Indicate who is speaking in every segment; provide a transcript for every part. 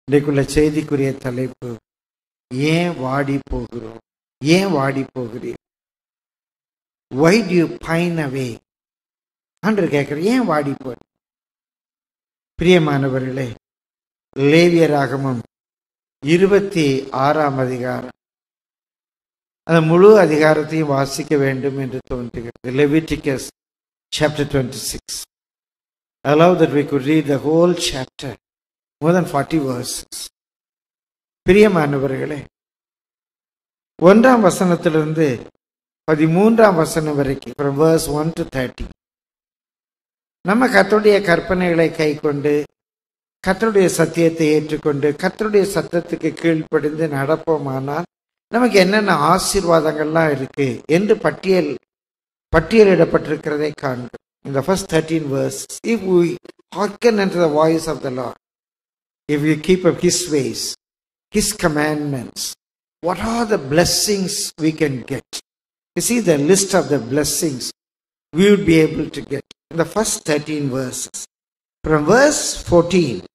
Speaker 1: இன்றைக்குள்ள செய்திக்குரிய தலைப்பு ஏன் வாடி போகிறோம் ஏன் வாடி போகிறீர் why do you pine away அன்று கேட்குற ஏன் வாடி போ பிரியமானவர்களே லேவியராகமம் இருபத்தி ஆறாம் அதிகாரம் அந்த முழு அதிகாரத்தையும் வாசிக்க வேண்டும் என்று தோன்றுகிறது Leviticus chapter twenty six allow that we could read the whole chapter more than 40 verses பிரியமானவர்களே ஒன்றாம் வசனத்திலிருந்து பதிமூன்றாம் வசனம் வரைக்கும் from verse 1 to 30 நம்ம கர்த்தருடைய கற்பனைகளை கை கொண்டு கர்த்தருடைய சத்தியத்தை ஏற்றுக்கொண்டு கர்த்தருடைய சத்தத்துக்கு கீழ்ப்படிந்து நடப்போமானால் நமக்கு என்னென்ன ஆசீர்வாதங்கள்லாம் இருக்கு என்று பட்டியல் பட்டியலிடப்பட்டிருக்கிறதை காண்கிறோம் in the first 13 verses, if we hearken unto the voice of the Lord, if we keep up His ways, His commandments, what are the blessings we can get? You see the list of the blessings we would be able to get in the first 13 verses. From verse 14,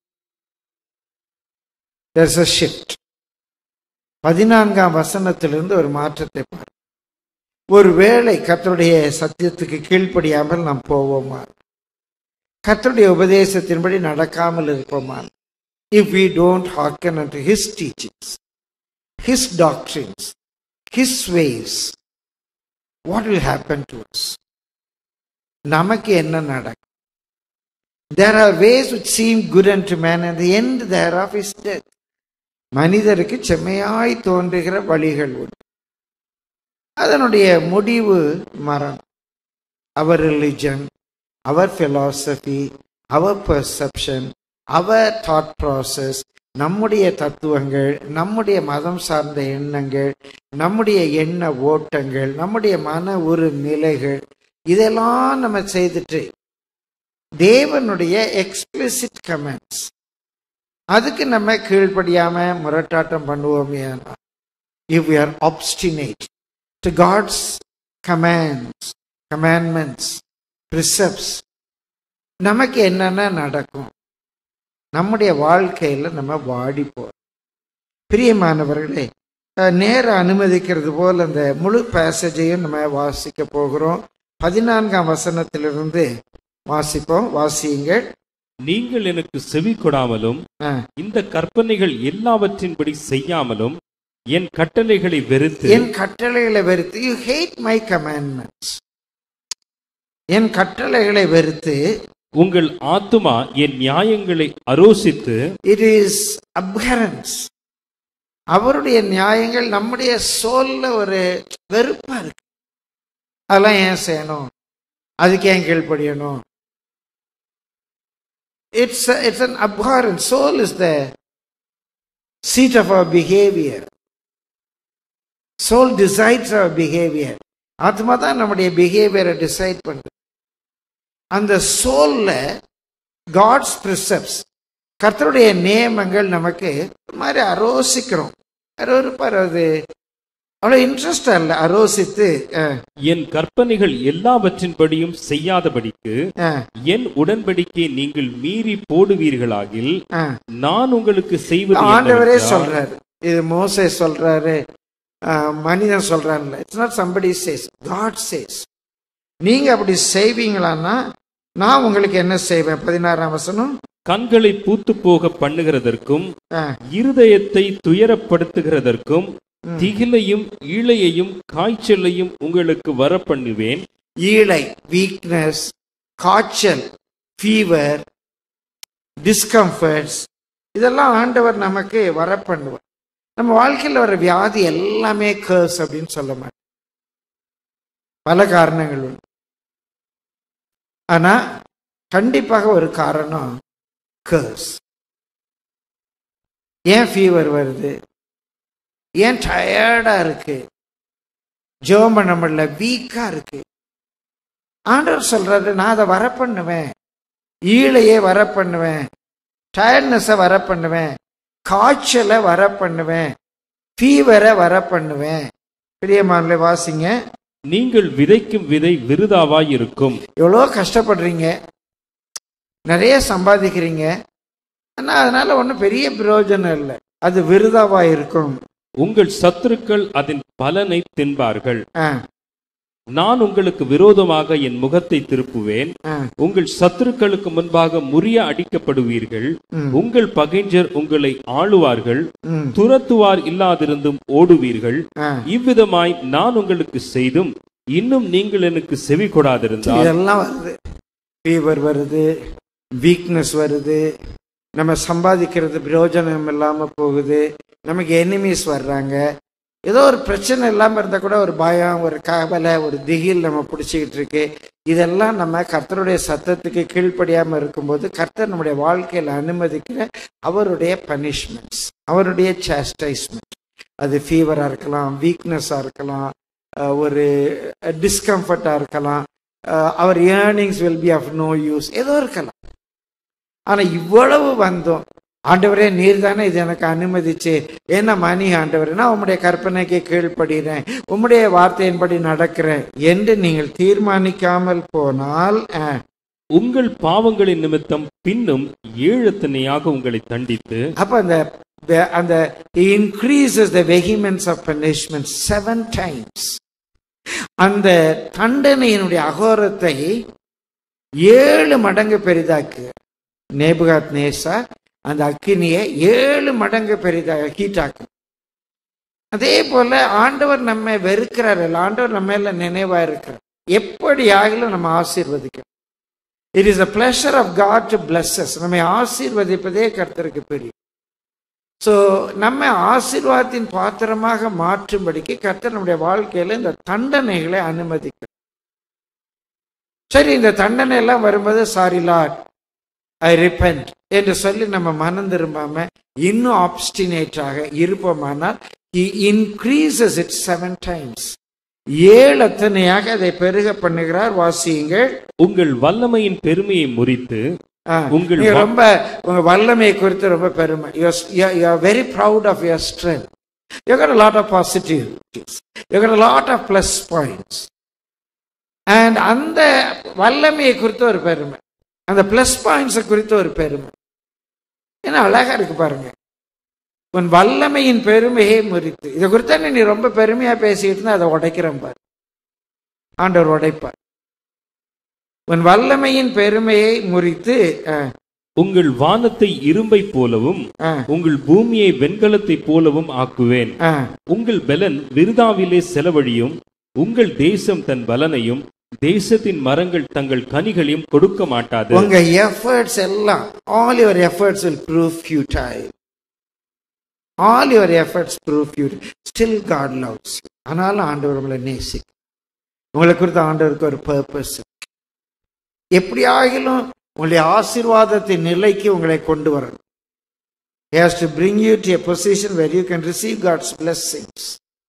Speaker 1: there's a shift. பதினான்காம் வசனத்திலிருந்து ஒரு மாற்றத்தை பாரு ஒருவேளை கர்த்தருடைய சத்தியத்துக்கு கீழ்ப்படியாமல் நாம் போவோமா கர்த்தருடைய உபதேசத்தின்படி நடக்காமல் இருப்போமா if we don't harken and his teachings his doctrines his ways what will happen to us நமக்கு என்ன நடக்கும் there are ways which seem good and to man and end thereof is death மனிதருக்கு செம்மையாய் தோன்றுகிற வழிகள் உண்டு அதனுடைய முடிவு மரணம் our religion our philosophy our perception our thought process நம்முடைய தத்துவங்கள் நம்முடைய மதம் சார்ந்த எண்ணங்கள் நம்முடைய எண்ண ஓட்டங்கள் நம்முடைய மன உரு நிலைகள் இதெல்லாம் நம்ம செய்துட்டு தேவனுடைய எக்ஸ்பிளிசிட் கமெண்ட்ஸ் அதுக்கு நம்ம கீழ்ப்படியாம முரட்டாட்டம் பண்ணுவோமே if we are obstinate to God's commands, commandments, precepts, நமக்கு என்னென்ன நடக்கும் நம்முடைய வாழ்க்கையில் நம்ம வாடி போறோம் பிரியமானவர்களே அஹ், நேரம் அனுமதிக்கிறது போல் அந்த முழு பேசேஜையும் நம்ம வாசிக்க போகிறோம் பதினான்காம் வசனத்திலிருந்து வாசிப்போம் வாசியுங்கள்
Speaker 2: நீங்கள் எனக்கு செவி கொடாமலும்
Speaker 1: அஹ்,
Speaker 2: இந்த கற்பனைகள் எல்லாவற்றின்படி செய்யாமலும் என் கட்டளைகளை வெறுத்து
Speaker 1: என் கட்டளைகளை வெறுத்து யூ ஹேட் மை கமாண்ட்மெண்ட்ஸ் என் கட்டளைகளை வெறுத்து
Speaker 2: உங்கள் ஆத்துமா என் நியாயங்களை அரோசித்து
Speaker 1: இட் இஸ் அப்ஹரன்ஸ் அவருடைய நியாயங்கள் நம்முடைய சோல்ல ஒரு வெறுப்பா இருக்கு அதெல்லாம் ஏன் செய்யணும் அதுக்கு ஏன் கீழ்ப்படியணும் இட்ஸ் இட்ஸ் அன் அப்ஹாரன் soul is the seat of our behaviour soul decides our behaviour ஆத்மா தான் நம்முடைய பிஹேவியரை டிசைட் பண்ணுது அந்த சோல்ல காட்ஸ் ப்ரிசப்ஸ் கர்த்தருடைய நியமங்கள் நமக்கு ஒரு மாதிரி அரோசிக்கிறோம் அரோருப்பார் அது அவ்வளோ இன்ட்ரெஸ்ட் அல்ல அரோசித்து அஹ்,
Speaker 2: என் கற்பனைகள் எல்லாவற்றின்படியும் செய்யாதபடிக்கு
Speaker 1: அஹ்,
Speaker 2: என் உடன்படிக்கை நீங்கள் மீறி போடுவீர்களாகில்
Speaker 1: அஹ்.
Speaker 2: நான் உங்களுக்கு செய்வது
Speaker 1: ஆண்டவரே
Speaker 2: என்னவென்றால்,
Speaker 1: சொல்றாரு இது மோசே சொல்றாரு அஹ், மனிதன் சொல்றான்ல it's not somebody says God says நீங்க அப்படி செய்வீங்களான்னா நான் உங்களுக்கு என்ன செய்வேன் பதினாறாம் வசனம்
Speaker 2: கண்களை பூத்து போக பண்ணுகிறதற்கும்
Speaker 1: அஹ்,
Speaker 2: இருதயத்தை துயரப்படுத்துகிறதற்கும்
Speaker 1: ம்.
Speaker 2: திகிலையும் ஈழையையும் காய்ச்சலையும் உங்களுக்கு வர பண்ணுவேன்
Speaker 1: ஈழை வீக்னஸ் காய்ச்சல் ஃபீவர் டிஸ்கம்ஃபர்ட்ஸ் இதெல்லாம் ஆண்டவர் நமக்கு வர பண்ணுவார் நம்ம வாழ்க்கையில் வர வியாதி எல்லாமே கேர்ஸ் அப்படின்னு சொல்ல மாட்டோம் பல காரணங்கள் உண்டு ஆனா கண்டிப்பாக ஒரு காரணம் கேர்ஸ் ஏன் ஃபீவர் வருது ஏன் டயர்டா இருக்கு ஜோம் பண்ண முடியல வீக்கா இருக்கு ஆண்டவர் சொல்றாரு நான் அதை வர பண்ணுவேன் ஈழையே வர பண்ணுவேன் டயர்ட்னஸை வர பண்ணுவேன் காய்ச்சலை வர பண்ணுவேன் ஃபீவரை வர பண்ணுவேன் பிரியமானே வாசிங்க
Speaker 2: நீங்கள் விதைக்கும் விதை விருதாவாய் இருக்கும்
Speaker 1: எவ்வளோ கஷ்டப்படுறீங்க நிறைய சம்பாதிக்கிறீங்க ஆனா அதனால ஒன்றும் பெரிய பிரயோஜனம் இல்லை அது விருதாவா இருக்கும்
Speaker 2: உங்கள் சத்துருக்கள் அதன் பலனை தின்பார்கள்
Speaker 1: ஆ,
Speaker 2: நான் உங்களுக்கு விரோதமாக என் முகத்தை திருப்புவேன்
Speaker 1: ஆ,
Speaker 2: உங்கள் சத்துருக்களுக்கு முன்பாக முறிய அடிக்கப்படுவீர்கள்
Speaker 1: ம்,
Speaker 2: உங்கள் பகைஞர் உங்களை ஆளுவார்கள்
Speaker 1: ம்,
Speaker 2: துரத்துவார் இல்லாதிருந்தும் ஓடுவீர்கள்
Speaker 1: ஆ.
Speaker 2: இவ்விதமாய் நான் உங்களுக்கு செய்தும் இன்னும் நீங்கள் எனக்கு செவி கொடாதிருந்தால்
Speaker 1: இதெல்லாம் வருது ஃபீவர் வருது வீக்னஸ் வருது நம்ம சம்பாதிக்கிறது பிரயோஜனம் இல்லாம போகுது நமக்கு எனிமீஸ் வர்றாங்க ஏதோ ஒரு பிரச்சனை இல்லாம இருந்தா கூட ஒரு பயம் ஒரு கவலை ஒரு திகில் நம்ம பிடிச்சிக்கிட்டு இருக்கு இதெல்லாம் நம்ம கர்த்தருடைய சத்தத்துக்கு கீழ்ப்படியாம இருக்கும்போது கர்த்தர் நம்முடைய வாழ்க்கையில அனுமதிக்கிற அவருடைய பனிஷ்மெண்ட்ஸ் அவருடைய சாஸ்டைஸ்மெண்ட் அது ஃபீவரா இருக்கலாம் வீக்னஸா இருக்கலாம் அஹ் ஒரு டிஸ்கம்ஃபர்ட்டா இருக்கலாம் our earnings will be of no use ஏதோ இருக்கலாம் ஆனா இவ்வளவு வந்தோம் ஆண்டவரே நீர் தானே இது எனக்கு அனுமதிச்சு என்ன மணி ஆண்டவரே நான் உம்முடைய கற்பனைக்கு கீழ்ப்படுகிறேன் உம்முடைய வார்த்தையின்படி நடக்கிறேன் என்று நீங்கள் தீர்மானிக்காமல் போனால் அஹ்,
Speaker 2: உங்கள் பாவங்களின் நிமித்தம் பின்னும் ஏழத்தனையாக உங்களை தண்டித்து
Speaker 1: அப்ப அந்த the- அந்த increases the vehemence of punishment seven times அந்த தண்டனையினுடைய அகோரத்தை ஏழு மடங்கு பெரிதாக்கு நேபுகாத் நேசா அந்த அக்கினியை ஏழு மடங்கு பெரிதாக ஹீட்டாக்கும் அதே போல ஆண்டவர் நம்மை வெறுக்கிறார் இல்ல ஆண்டவர் நம்ம மேல நினைவா இருக்கிறார் எப்படி ஆகிலும் நம்ம ஆசீர்வதிக்கணும் it is a pleasure of God to blesses நம்மை ஆசீர்வதிப்பதே கர்த்தருக்கு பெரிய ஸோ நம்ம ஆசீர்வாதத்தின் பாத்திரமாக மாற்றும்படிக்கு கர்த்தர் நம்முடைய வாழ்க்கையில இந்த தண்டனைகளை அனுமதிக்கும் சரி இந்த தண்டனை எல்லாம் வரும்போது சாரி லாட் ஐ ரிப்பென்ட் என்று சொல்லி நம்ம மனம் திரும்பாம இன்னும் ஆப்ஸ்டினேட்டாக இருப்போமானால் இன்க்ரீசஸ் இட் செவன் டைம்ஸ் ஏழு அத்தனையாக அதை பெருக பண்ணுகிறார் வாசியுங்கள்
Speaker 2: உங்கள் வல்லமையின் பெருமையை முறித்து
Speaker 1: ஆ,
Speaker 2: உங்கள்
Speaker 1: நீங்க
Speaker 2: வா-
Speaker 1: ரொம்ப உங்க வல்லமையை குறித்து ரொம்ப பெருமை you are very proud of your strength you got lot of positivities you got lot of plus points and அந்த வல்லமையை குறித்து ஒரு பெருமை அந்த பிளஸ் பாயிண்ட்ஸை குறித்து ஒரு பெருமை ஏன்னா அழகா இருக்கு பாருங்க உன் வல்லமையின் பெருமையை முறித்து இதை குறித்து நீ ரொம்ப பெருமையா பேசிட்டு இருந்தா அதை உடைக்கிறேன் பாரு ஆண்டவர் உடைப்பார் உன் வல்லமையின் பெருமையை முறித்து அஹ்,
Speaker 2: உங்கள் வானத்தை இரும்பை போலவும்
Speaker 1: அஹ்,
Speaker 2: உங்கள் பூமியை வெண்கலத்தைப் போலவும் ஆக்குவேன்
Speaker 1: அஹ்.
Speaker 2: உங்கள் பலன் விருதாவிலே செலவழியும் உங்கள் தேசம் தன் பலனையும் தேசத்தின் மரங்கள் தங்கள் கனிகளையும் கொடுக்க மாட்டாது
Speaker 1: உங்க எஃபர்ட்ஸ் எல்லாம் all your efforts will prove futile all your efforts prove futile still God loves ஆனாலும் ஆண்டவர் உங்களை நேசிக்கும் உங்களை குறித்து ஆண்டவருக்கு ஒரு பர்பஸ் எப்படி ஆகிலும் உங்களுடைய ஆசீர்வாதத்தின் நிலைக்கு உங்களை கொண்டு வரணும் He has to bring you to a position where you can receive God's blessings.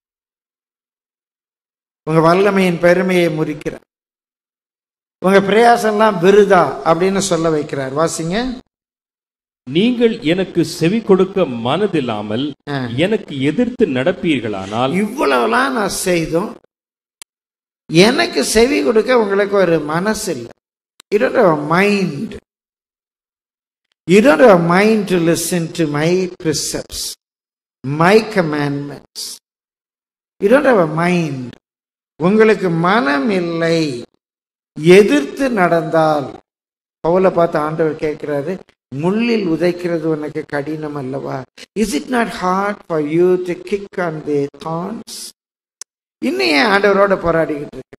Speaker 1: உங்க வல்லமையின் பெருமையை முறிக்கிறார் உங்க பிரயாசம்லாம் விருதா அப்படின்னு சொல்ல வைக்கிறார் வாசிங்க
Speaker 2: நீங்கள் எனக்கு செவி கொடுக்க மனதில்லாமல்
Speaker 1: ஆ.
Speaker 2: எனக்கு எதிர்த்து நடப்பீர்களானால்
Speaker 1: இவ்வளவுலாம் நான் செய்தும் எனக்கு செவி கொடுக்க உங்களுக்கு ஒரு மனசு இல்லை you don't have a mind you don't have a mind to listen to my precepts my commandments you don't have a mind உங்களுக்கு மனம் இல்லை எதிர்த்து நடந்தால் பவுல பார்த்து ஆண்டவர் கேட்கிறாரு முள்ளில் உதைக்கிறது உனக்கு கடினம் அல்லவா is it not hard for you to kick on the thorns இன்னும் ஏன் ஆண்டவரோட போராடிக்கிட்டு இருக்கு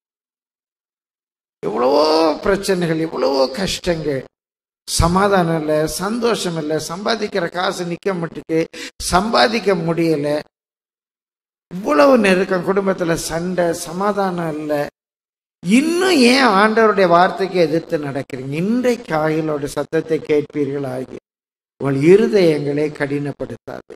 Speaker 1: எவ்வளவோ பிரச்சனைகள் எவ்வளவோ கஷ்டங்கள் சமாதானம் இல்லை சந்தோஷம் இல்லை சம்பாதிக்கிற காசு நிக்க மாட்டுக்கு சம்பாதிக்க முடியல இவ்வளவு நெருக்கம் குடும்பத்துல சண்டை சமாதானம் இல்லை இன்னும் ஏன் ஆண்டவருடைய வார்த்தைக்கு எதிர்த்து நடக்கிறீங்க இன்றைக்கு ஆகியோட சத்தத்தை கேட்பீர்கள் ஆகிய உங்கள் இருதயங்களை கடினப்படுத்தாது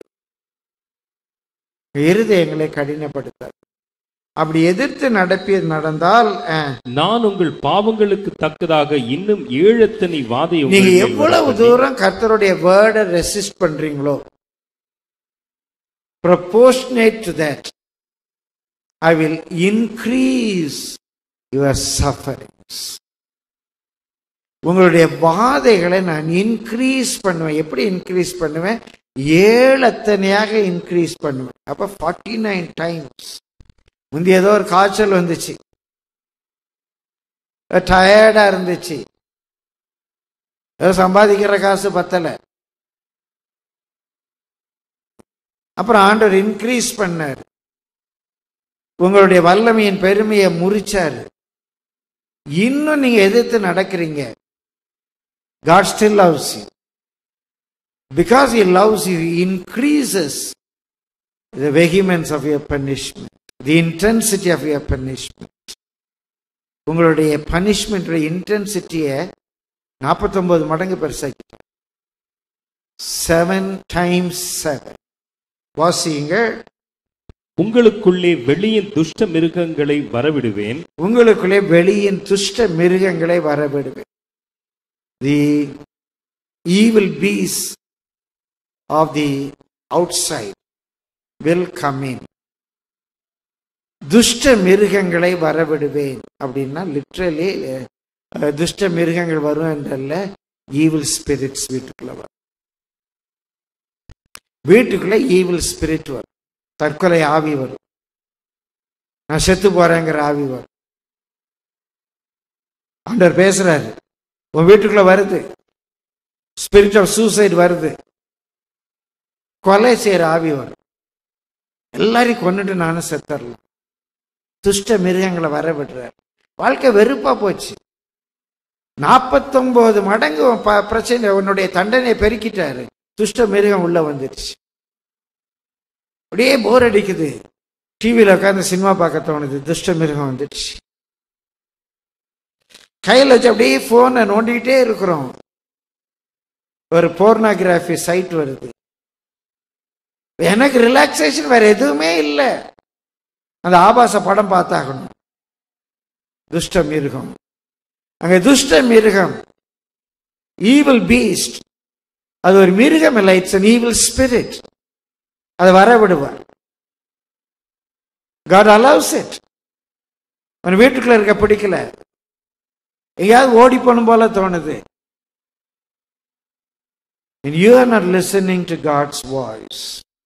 Speaker 1: இருதயங்களை கடினப்படுத்தாது அப்படி எதிர்த்து நடப்பி நடந்தால் அஹ்,
Speaker 2: நான் உங்கள் பாவங்களுக்கு தக்கதாக இன்னும் ஏழத்தனை வாதை உங்கள்
Speaker 1: நீங்க
Speaker 2: மேல்
Speaker 1: எவ்வளவு
Speaker 2: வரப்பண்ணி,
Speaker 1: தூரம் கர்த்தருடைய வேர்டை ரெசிஸ்ட் பண்றீங்களோ proportionate to that I will increase your sufferings உங்களுடைய வாதைகளை நான் இன்க்ரீஸ் பண்ணுவேன் எப்படி இன்க்ரீஸ் பண்ணுவேன் ஏழத்தனையாக இன்க்ரீஸ் பண்ணுவேன் அப்ப ஃபார்ட்டி நைன் டைம்ஸ் முந்தி ஏதோ ஒரு காய்ச்சல் வந்துச்சு டயர்டா இருந்துச்சு ஏதோ சம்பாதிக்கிற காசு பத்தல அப்புறம் ஆண்டவர் இன்க்ரீஸ் பண்ணார் உங்களுடைய வல்லமையின் பெருமையை முறிச்சாரு இன்னும் நீங்க எதிர்த்து நடக்கிறீங்க God still loves you because he loves you he increases the vehemence of your punishment the intensity of your punishment உங்களுடைய பனிஷ்மெண்ட் இன்டென்சிட்டியை நாற்பத்தொன்பது மடங்கு பெருசாக்கிட்டார் செவன் டைம்ஸ் செவன் வாசியுங்க
Speaker 2: உங்களுக்குள்ளே வெளியின் துஷ்ட மிருகங்களை வரவிடுவேன்
Speaker 1: உங்களுக்குள்ளே வெளியின் துஷ்ட மிருகங்களை வரவிடுவேன் the evil beasts of the outside will come in துஷ்ட மிருகங்களை வரவிடுவேன் அப்படின்னா லிட்ரலி துஷ்ட மிருகங்கள் வரும் என்றல்ல ஈவில் ஸ்பிரிட்ஸ் வீட்டுக்குள்ள வரும் வீட்டுக்குள்ள ஈவில் ஸ்பிரிட் வரும் தற்கொலை ஆவி வரும் நான் செத்து போறேங்கிற ஆவி வரும் ஆண்டவர் பேசுறாரு உன் வீட்டுக்குள்ள வருது ஸ்பிரிட் ஆஃப் சூசைட் வருது கொலை செய்யற ஆவி வரும் எல்லாரையும் கொண்டுட்டு நானும் செத்தரலாம் துஷ்ட மிருகங்களை வர விடுறார் வாழ்க்கை வெறுப்பா போச்சு நாற்பத்தொன்பது மடங்கு உன் ப- பிரச்சனை உன்னுடைய தண்டனையை பெருக்கிட்டாரு துஷ்ட மிருகம் உள்ள வந்துடுச்சு அப்படியே போர் அடிக்குது டிவியில் உட்காந்து சினிமா பார்க்க தோணுது துஷ்ட மிருகம் வந்துடுச்சு கையில் வச்சு அப்படியே போனை நோண்டிக்கிட்டே இருக்கிறோம் ஒரு போர்னோகிராஃபி சைட் வருது எனக்கு ரிலாக்ஸேஷன் வேற எதுவுமே இல்லை அந்த ஆபாச படம் பார்த்தாகணும் துஷ்ட மிருகம் அங்க துஷ்ட மிருகம் ஈவில் பீஸ்ட் அது ஒரு மிருகம் இல்லை இட்ஸ் அன் ஈவில் ஸ்பிரிட் அதை வர விடுவார் காட் அலவுஸ் இட் உன் வீட்டுக்குள்ள இருக்க பிடிக்கல எங்கேயாவது ஓடி போகணும் போல தோணுது And you are not listening to God's voice.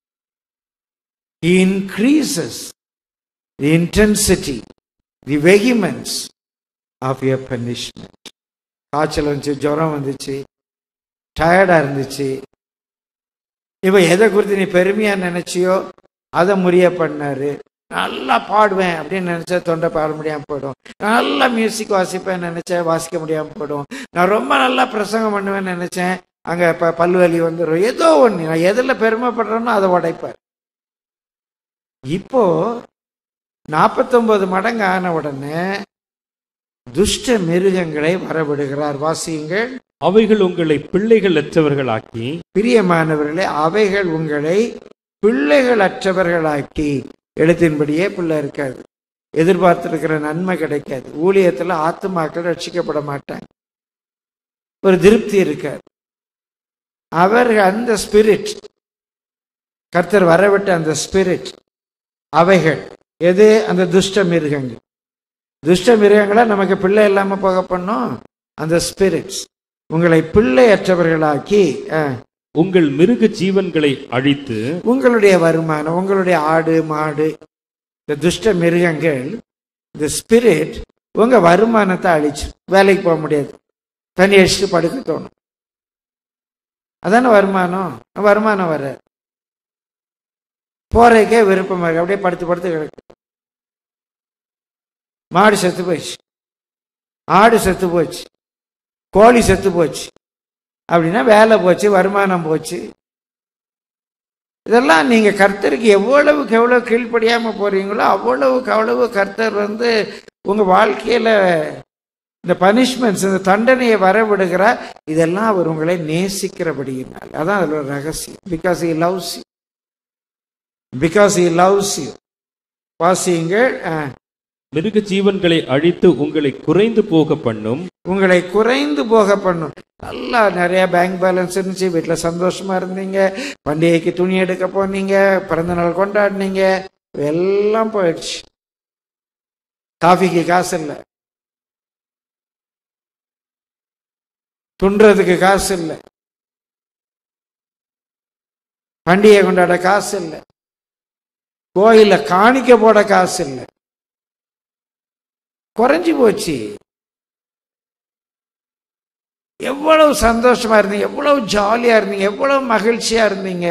Speaker 1: He increases the intensity, the vehemence of your punishment. காய்ச்சல் வந்துச்சு ஜுரம் வந்துச்சு டயர்டா இருந்துச்சு இப்ப எதை குறித்து நீ பெருமையா நினைச்சியோ அதை முறிய பண்ணாரு நல்லா பாடுவேன் அப்படின்னு நினைச்சா தொண்டை பாட முடியாம போயிடும் நல்லா மியூசிக் வாசிப்பேன் நினைச்சேன் வாசிக்க முடியாம போயிடும் நான் ரொம்ப நல்லா பிரசங்கம் பண்ணுவேன்னு நினைச்சேன் அங்க ப பல்லு வலி வந்துடும் ஏதோ ஒண்ணு நான் எதுல பெருமைப்படுறேனோ அதை உடைப்பார் இப்போ நாற்பத்தொன்பது மடங்கு ஆன உடனே துஷ்ட மிருகங்களை வரவிடுகிறார் வாசியுங்கள்
Speaker 2: அவைகள் உங்களை பிள்ளைகள் அற்றவர்களாக்கி
Speaker 1: பிரியமானவர்களே அவைகள் உங்களை பிள்ளைகளற்றவர்களாக்கி எழுத்தின்படியே பிள்ளை இருக்காது எதிர்பார்த்திருக்கிற நன்மை கிடைக்காது ஊழியத்துல ஆத்துமாக்கள் ரட்சிக்கப்பட மாட்டாங்க ஒரு திருப்தி இருக்காது அவர்கள் அந்த ஸ்பிரிட் கர்த்தர் வரவிட்ட அந்த ஸ்பிரிட் அவைகள் எது அந்த துஷ்ட மிருகங்கள் துஷ்ட மிருகங்களை நமக்கு பிள்ளை இல்லாம போக பண்ணோம் அந்த ஸ்பிரிட்ஸ் உங்களை பிள்ளையற்றவர்களாக்கி அஹ்,
Speaker 2: உங்கள் மிருக ஜீவன்களை அழித்து
Speaker 1: உங்களுடைய வருமானம் உங்களுடைய ஆடு மாடு இந்த துஷ்ட மிருகங்கள் இந்த ஸ்பிரிட் உங்க வருமானத்தை அழிச்சு வேலைக்கு போக முடியாது தண்ணி அடிச்சுட்டு படுக்க தோணும் அதானே வருமானம் வருமானம் வர போறதுக்கே விருப்பமா இருக்கு அப்படியே படுத்து படுத்து கிடக்கு மாடு செத்து போச்சு ஆடு செத்து போச்சு கோழி செத்து போச்சு அப்படின்னா வேலை போச்சு வருமானம் போச்சு இதெல்லாம் நீங்க கர்த்தருக்கு எவ்வளவுக்கு எவ்வளவு கீழ்ப்படியாம போறீங்களோ அவ்வளவுக்கு அவ்வளவு கர்த்தர் வந்து உங்க வாழ்க்கையில இந்த பனிஷ்மெண்ட்ஸ் இந்த தண்டனையை வர விடுகிறார் இதெல்லாம் அவர் உங்களை நேசிக்கிறபடியினால் அதான் அதுல ஒரு ரகசியம் because he loves you because he loves you வாசியுங்கள் அஹ்,
Speaker 2: மிருக ஜீவன்களை அழித்து உங்களை குறைந்து போக பண்ணும்
Speaker 1: உங்களை குறைந்து போக பண்ணும் நல்லா நிறைய பேங்க் பேலன்ஸ் இருந்துச்சு வீட்டில் சந்தோஷமா இருந்தீங்க பண்டிகைக்கு துணி எடுக்க போனீங்க பிறந்த நாள் கொண்டாடினீங்க எல்லாம் போயிடுச்சு காஃபிக்கு காசு இல்லை துண்டுறதுக்கு காசு இல்லை பண்டிகை கொண்டாட காசு இல்லை கோயில காணிக்க போட காசு இல்லை குறைஞ்சி போச்சு எவ்வளவு சந்தோஷமா இருந்தீங்க எவ்வளவு ஜாலியா இருந்தீங்க எவ்வளவு மகிழ்ச்சியா இருந்தீங்க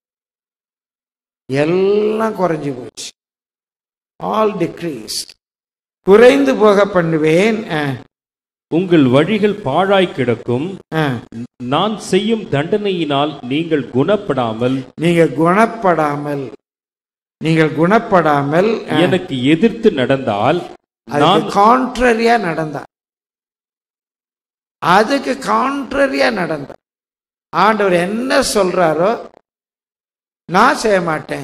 Speaker 1: எல்லாம் குறைஞ்சு போச்சு ஆல் டிக்ரீஸ்ட் குறைந்து போக பண்ணுவேன் அஹ்,
Speaker 2: உங்கள் வழிகள் பாழாய் கிடக்கும்
Speaker 1: அஹ்.
Speaker 2: நான் செய்யும் தண்டனையினால் நீங்கள் குணப்படாமல்
Speaker 1: நீங்க குணப்படாமல் நீங்கள் குணப்படாமல் அஹ்,
Speaker 2: எனக்கு எதிர்த்து நடந்தால் நான்
Speaker 1: அதுக்கு கான்ட்ரரியா நடந்தா அதுக்கு கான்ட்ரரியா நடந்தா ஆண்டவர் என்ன சொல்றாரோ நான் செய்ய மாட்டேன்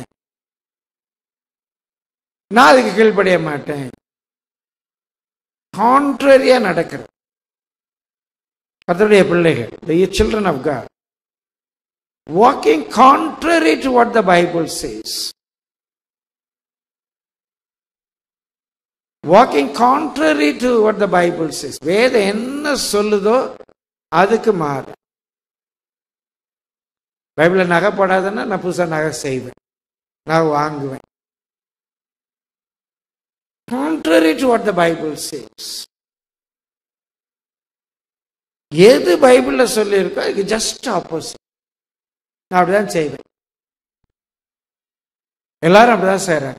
Speaker 1: நான் அதுக்கு கீழ்ப்படிய மாட்டேன் கான்ட்ரரியா நடக்கிறது கர்த்தருடைய பிள்ளைகள் the children of God walking contrary to what the Bible says walking contrary to what the Bible says வேதம் என்ன சொல்லுதோ அதுக்கு மாறு பைபிளில் நகை போடாதுன்னா நான் புதுசாக நகை செய்வேன் நான் வாங்குவேன் contrary to what the Bible says எது பைபிளில் சொல்லியிருக்கோ அதுக்கு ஜஸ்ட் ஆப்போசிட் நான் அப்படிதான் செய்வேன் எல்லாரும் அப்படிதான் செய்றாங்க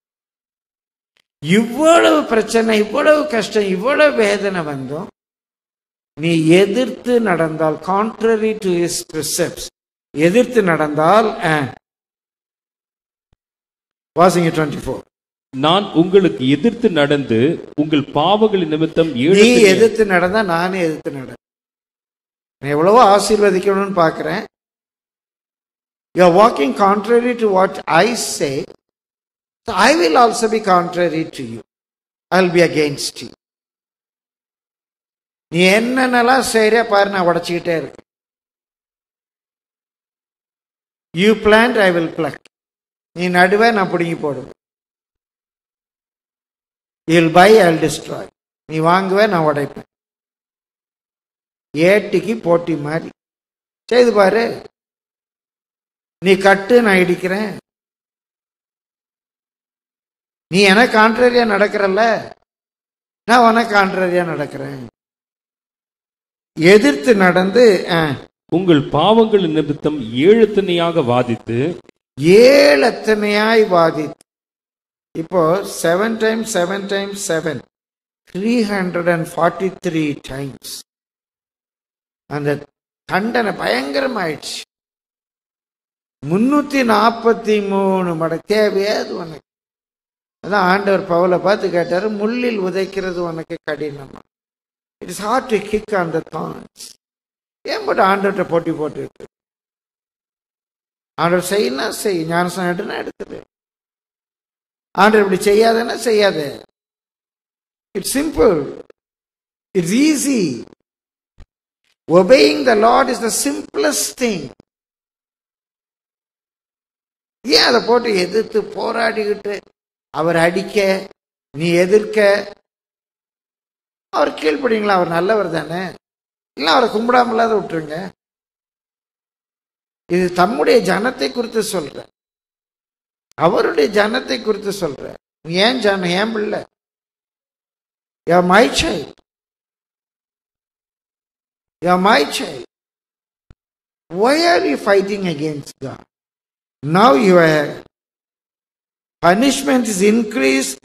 Speaker 1: இவ்வளவு பிரச்சனை இவ்வளவு கஷ்டம் இவ்வளவு வேதனை வந்தும் நீ எதிர்த்து நடந்தால் கான்ட்ரரி டு இஸ் precepts எதிர்த்து நடந்தால் அஹ், வாசிங்க டுவெண்ட்டி ஃபோர்
Speaker 2: நான் உங்களுக்கு எதிர்த்து நடந்து உங்கள் பாவங்களின் நிமித்தம்
Speaker 1: நீ
Speaker 2: ஏழு
Speaker 1: எதிர்த்து நடந்தா நானே எதிர்த்து நட நான் எவ்வளவோ ஆசீர்வதிக்கணும்னு பார்க்கிறேன் you are walking contrary to what I say I will also be contrary to you I will be against you நீ என்னென்னலாம் செய்யற பாரு நான் உடச்சிக்கிட்டே இருக்கேன் you plant I will pluck நீ நடுவே நான் பிடுங்கி போடுவேன் you'll buy I will destroy நீ வாங்குவே நான் உடைப்பேன் ஏட்டிக்கு போட்டி மாதிரி செய்து பாரு நீ கட்டு நான் இடிக்கிறேன் நீ எனக்கு கான்ட்ரரியா நடக்கிறல்ல நான் உனக்கு கான்ட்ரரியா நடக்கிறேன் எதிர்த்து நடந்து அஹ்,
Speaker 2: உங்கள் பாவங்களின் நிமித்தம் ஏழுத்தனையாக வாதித்து
Speaker 1: ஏழத்தனையாய் வாதித்து இப்போ seven times seven times seven three hundred and forty three times அந்த தண்டனை பயங்கரமாயிடுச்சு முன்னூத்தி நாற்பத்தி மூணு மட தேவையா அது உனக்கு அதான் ஆண்டவர் பவுலை பார்த்து கேட்டாரு முள்ளில் உதைக்கிறது உனக்கு கடினமா it's hard to kick on the thorns ஏன் போட்டு ஆண்டவர்கிட்ட போட்டி போட்டு ஆண்டவர் செய்யலாம் செய் ஞானசனம் எடுனா எடுத்துரு ஆண்டவர் இப்படி செய்யாதன்னா செய்யாத it's simple it's easy obeying the Lord is the simplest thing ஏன் அதை போட்டு எதிர்த்து போராடிக்கிட்டு அவர் அடிக்க நீ எதிர்க்க அவர் கீழ்ப்படிங்களா அவர் நல்லவர் தானே இல்லை அவரை கும்பிடாமலாத விட்டுருங்க இது தம்முடைய ஜனத்தை குறித்து சொல்ற அவருடைய ஜனத்தை குறித்து சொல்ற நீ ஏன் ஜனம் ஏன் பிள்ளை ya my child ya my child why are you fighting against God? Now your punishment is increased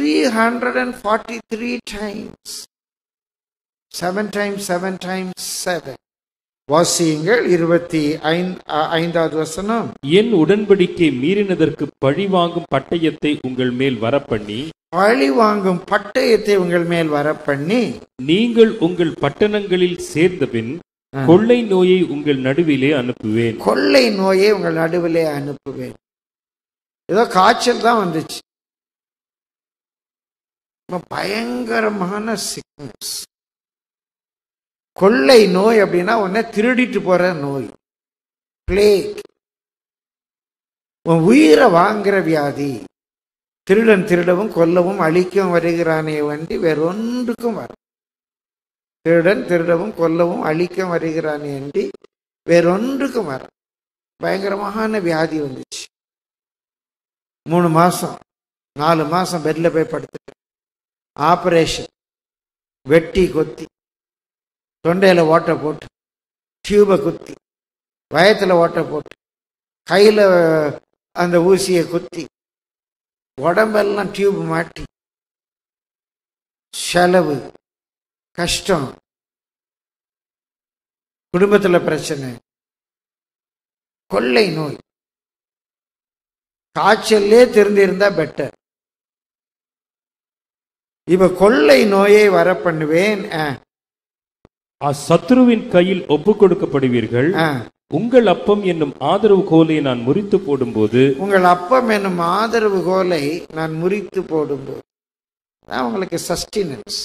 Speaker 1: 343 times. Seven times, seven times, seven. வாசியுங்கள் இருபத்தி ஐந்து ஐந்தாவது வசனம்
Speaker 2: என் உடன்படிக்கை மீறினதற்கு பழிவாங்கும் பட்டயத்தை உங்கள் மேல் வரப்பண்ணி
Speaker 1: பழி வாங்கும் பட்டயத்தை உங்கள் மேல் வர பண்ணி
Speaker 2: நீங்கள் உங்கள் பட்டணங்களில் சேர்ந்தபின் கொள்ளை நோயை உங்கள் நடுவிலே அனுப்புவேன்
Speaker 1: கொள்ளை நோயை உங்கள் நடுவிலே அனுப்புவேன் ஏதோ காய்ச்சல் தான் வந்துச்சு ரொம்ப பயங்கரமான சிக்னஸ் கொள்ளை நோய் அப்படின்னா உன்னை திருடிட்டு போற நோய் பிளேக் உன் உயிரை வாங்குற வியாதி திருடன் திருடவும் கொல்லவும் அழிக்கவும் வருகிறானே வண்டி வேறொன்றுக்கும் வர திருடன் திருடவும் கொல்லவும் அழிக்கவும் வருகிறான் என்று வேறொன்றுக்கும் வர பயங்கரமான வியாதி வந்துச்சு மூணு மாசம் நாலு மாசம் பெட்ல போய் படுத்துட்டேன் ஆபரேஷன் வெட்டி கொத்தி தொண்டையில ஓட்டை போட்டு டியூபை குத்தி வயத்துல ஓட்டை போட்டு கையில அந்த ஊசியை குத்தி உடம்பெல்லாம் டியூப் மாட்டி செலவு கஷ்டம் குடும்பத்துல பிரச்சனை கொள்ளை நோய் காய்ச்சல்லே தெரிந்திருந்தா பெட்டர் இப்ப கொள்ளை நோயை வர பண்ணுவேன் ஆ,
Speaker 2: அச்சத்துருவின் கையில் ஒப்புக் கொடுக்கப்படுவீர்கள்
Speaker 1: ஆ.
Speaker 2: உங்கள் அப்பம் என்னும் ஆதரவு கோலை நான் முறித்து போடும்போது
Speaker 1: உங்கள் அப்பம் என்னும் ஆதரவு கோலை நான் முறித்து போடும்போது அதான் உங்களுக்கு சஸ்டினன்ஸ்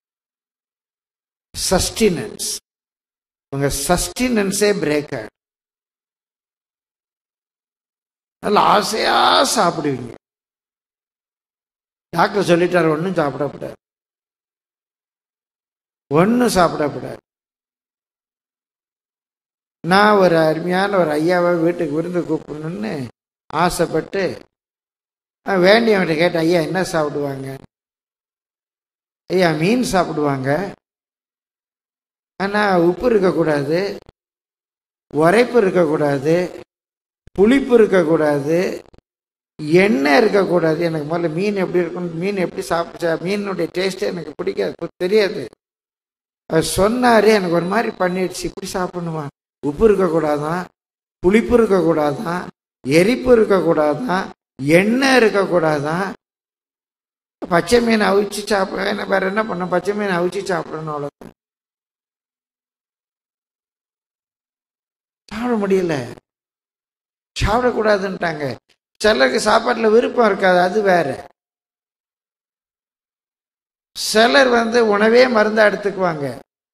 Speaker 1: சஸ்டினன்ஸ் உங்க சஸ்டினன்ஸே பிரேக் ஆகும் நல்ல ஆசையா சாப்பிடுவீங்க டாக்டர் சொல்லிட்டாரு ஒன்றும் சாப்பிடக்கூடாது ஒன்றும் சாப்பிடக்கூடாது நான் ஒரு அருமையான ஒரு ஐயாவை வீட்டுக்கு விருந்து கூப்பிடணும்னு ஆசைப்பட்டு நான் வேண்டியவன்கிட்ட கேட்டேன் ஐயா என்ன சாப்பிடுவாங்க ஐயா மீன் சாப்பிடுவாங்க ஆனால் உப்பு இருக்கக்கூடாது உரைப்பு இருக்கக்கூடாது புளிப்பு இருக்கக்கூடாது எண்ணெய் இருக்கக்கூடாது எனக்கு முதல்ல மீன் எப்படி இருக்கும் மீன் எப்படி சாப்பிட்டா மீனுடைய டேஸ்ட்டே எனக்கு பிடிக்காது தெரியாது அவர் சொன்னாரு எனக்கு ஒரு மாதிரி பண்ணிடுச்சு இப்படி சாப்பிடணுமா உப்பு இருக்கக்கூடாதான் புளிப்பு இருக்கக்கூடாதான் எரிப்பு இருக்கக்கூடாதான் எண்ணெய் இருக்கக்கூடாதான் பச்சை மீன் அவிச்சு சாப்பிட வேற என்ன பண்ண பச்சை மீன் அவிச்சு சாப்பிடணும் அவ்வளோதான் சாப்பிட முடியல சாப்பிடக்கூடாதுன்ட்டாங்க சிலருக்கு சாப்பாட்டில் விருப்பம் இருக்காது அது வேற சிலர் வந்து உணவே மருந்தா எடுத்துக்குவாங்க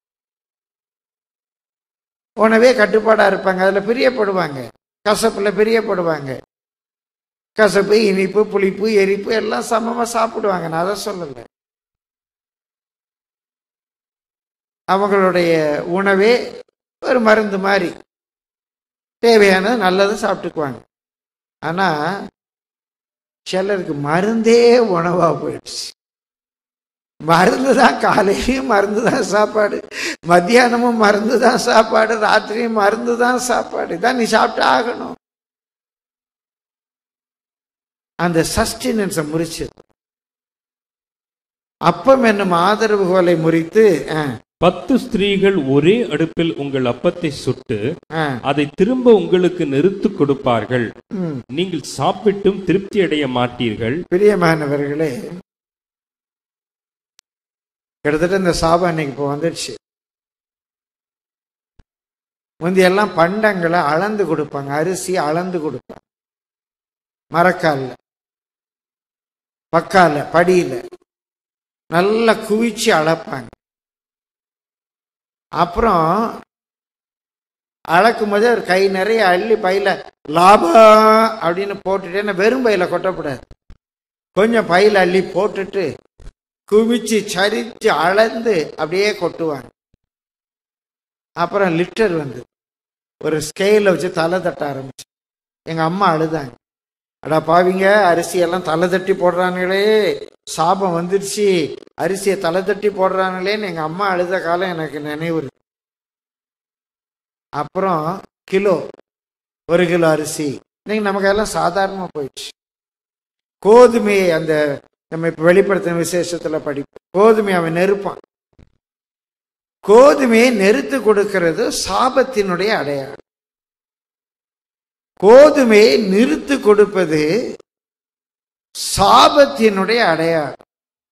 Speaker 1: உணவே கட்டுப்பாடா இருப்பாங்க அதுல பிரியப்படுவாங்க கசப்புல பிரியப்படுவாங்க கசப்பு இனிப்பு புளிப்பு எரிப்பு எல்லாம் சமமா சாப்பிடுவாங்க நான் அதை சொல்லல அவங்களுடைய உணவே ஒரு மருந்து மாதிரி தேவையானது நல்லது சாப்பிட்டுக்குவாங்க ஆனா சிலருக்கு மருந்தே உணவா போயிடுச்சு மருந்து தான் காலையிலையும் மருந்து தான் சாப்பாடு மத்தியானமும் மருந்து தான் சாப்பாடு ராத்திரியும் மருந்து தான் சாப்பாடு இதான் நீ சாப்பிட்டு ஆகணும் அந்த சஸ்டினன்ஸை முறிச்சு அப்பம் என்னும் ஆதரவு கோலை முறித்து ஆ,
Speaker 2: பத்து ஸ்திரீகள் ஒரே அடுப்பில் உங்கள் அப்பத்தை சுட்டு
Speaker 1: ஆ,
Speaker 2: அதை திரும்ப உங்களுக்கு நிறுத்து கொடுப்பார்கள்
Speaker 1: ம்.
Speaker 2: நீங்கள் சாப்பிட்டும் திருப்தி அடைய மாட்டீர்கள்
Speaker 1: பிரியமானவர்களே கிட்டத்தட்ட இந்த சாபம் இன்னைக்கு இப்போ வந்துடுச்சு முந்தையெல்லாம் பண்டங்களை அளந்து கொடுப்பாங்க அரிசி அளந்து கொடுப்பாங்க மரக்கால்ல பக்கால படியில நல்லா குவிச்சு அளப்பாங்க அப்புறம் அளக்கும் போதே ஒரு கை நிறைய அள்ளி பையில லாபம் அப்படின்னு போட்டுட்டேன்னா வெறும் பையில கொட்டக்கூடாது கொஞ்சம் பையில அள்ளி போட்டுட்டு குமிச்சு சரிச்சு அளந்து அப்படியே கொட்டுவாங்க அப்புறம் லிட்டர் வந்து ஒரு ஸ்கேல வச்சு தலை தட்ட ஆரம்பிச்சு எங்க அம்மா அழுதாங்க அடா பாவிங்க அரிசியெல்லாம் தலை தட்டி போடுறானுங்களே சாபம் வந்துடுச்சு அரிசியை தலை தட்டி போடுறானுங்களேன்னு எங்க அம்மா அழுத காலம் எனக்கு நினைவு இருக்கு அப்புறம் கிலோ ஒரு கிலோ அரிசி இன்னைக்கு நமக்கு எல்லாம் சாதாரணமா போயிடுச்சு கோதுமையை அந்த நம்ம இப்ப வெளிப்படுத்தின விசேஷத்துல படிப்போம் கோதுமை அவன் நெருப்பான் கோதுமையை நெருத்து கொடுக்கிறது சாபத்தினுடைய அடையாளம் கோதுமையை நிறுத்து கொடுப்பது சாபத்தினுடைய அடையாளம்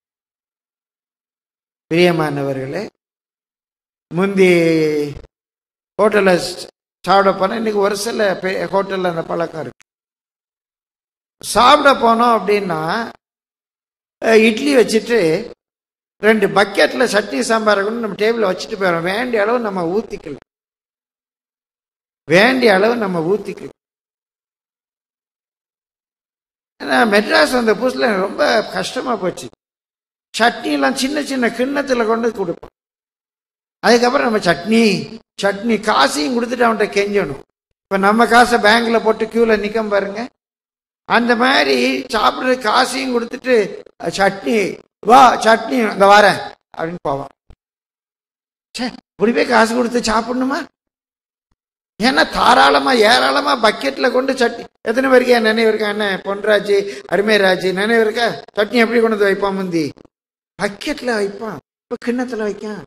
Speaker 1: பிரியமானவர்களே முந்தி ஹோட்டல்ல சாப்பிட போனா இன்னைக்கு ஒரு சில பெ- ஹோட்டல்ல அந்த பழக்கம் இருக்கு சாப்பிட போனோம் அப்படின்னா அஹ், இட்லி வச்சுட்டு ரெண்டு பக்கெட்ல சட்னி சாம்பாரை கொண்டு நம்ம டேபிள்ல வச்சுட்டு போயிடும் வேண்டிய அளவு நம்ம ஊத்திக்கலாம் வேண்டிய அளவு நம்ம ஊத்திக்கலாம் ஏன்னா மெட்ராஸ் அந்த புதுசுல எனக்கு ரொம்ப கஷ்டமா போச்சு சட்னி எல்லாம் சின்ன சின்ன கிண்ணத்துல கொண்டு கொடுப்போம் அதுக்கப்புறம் நம்ம சட்னி சட்னி காசையும் கொடுத்துட்டு அவன்கிட்ட கெஞ்சணும் இப்போ நம்ம காசை பேங்க்ல போட்டு கியூல நிற்க பாருங்க அந்த மாதிரி சாப்பிட்ற காசையும் கொடுத்துட்டு அஹ், சட்னி வா சட்னி இந்த வரேன் அப்படின்னு போவான் ச்சே இப்படி போய் காசு கொடுத்து சாப்பிடணுமா ஏன்னா தாராளமா ஏராளமா பக்கெட்ல கொண்டு சட்னி எத்தனை பேருக்கு என் நினைவு இருக்கா என்ன பொன்ராஜ் அருமைராஜ் நினைவு இருக்கா சட்னி எப்படி கொண்டு வந்து வைப்பான் முந்தி பக்கெட்ல வைப்பான் இப்ப கிண்ணத்துல வைக்கான்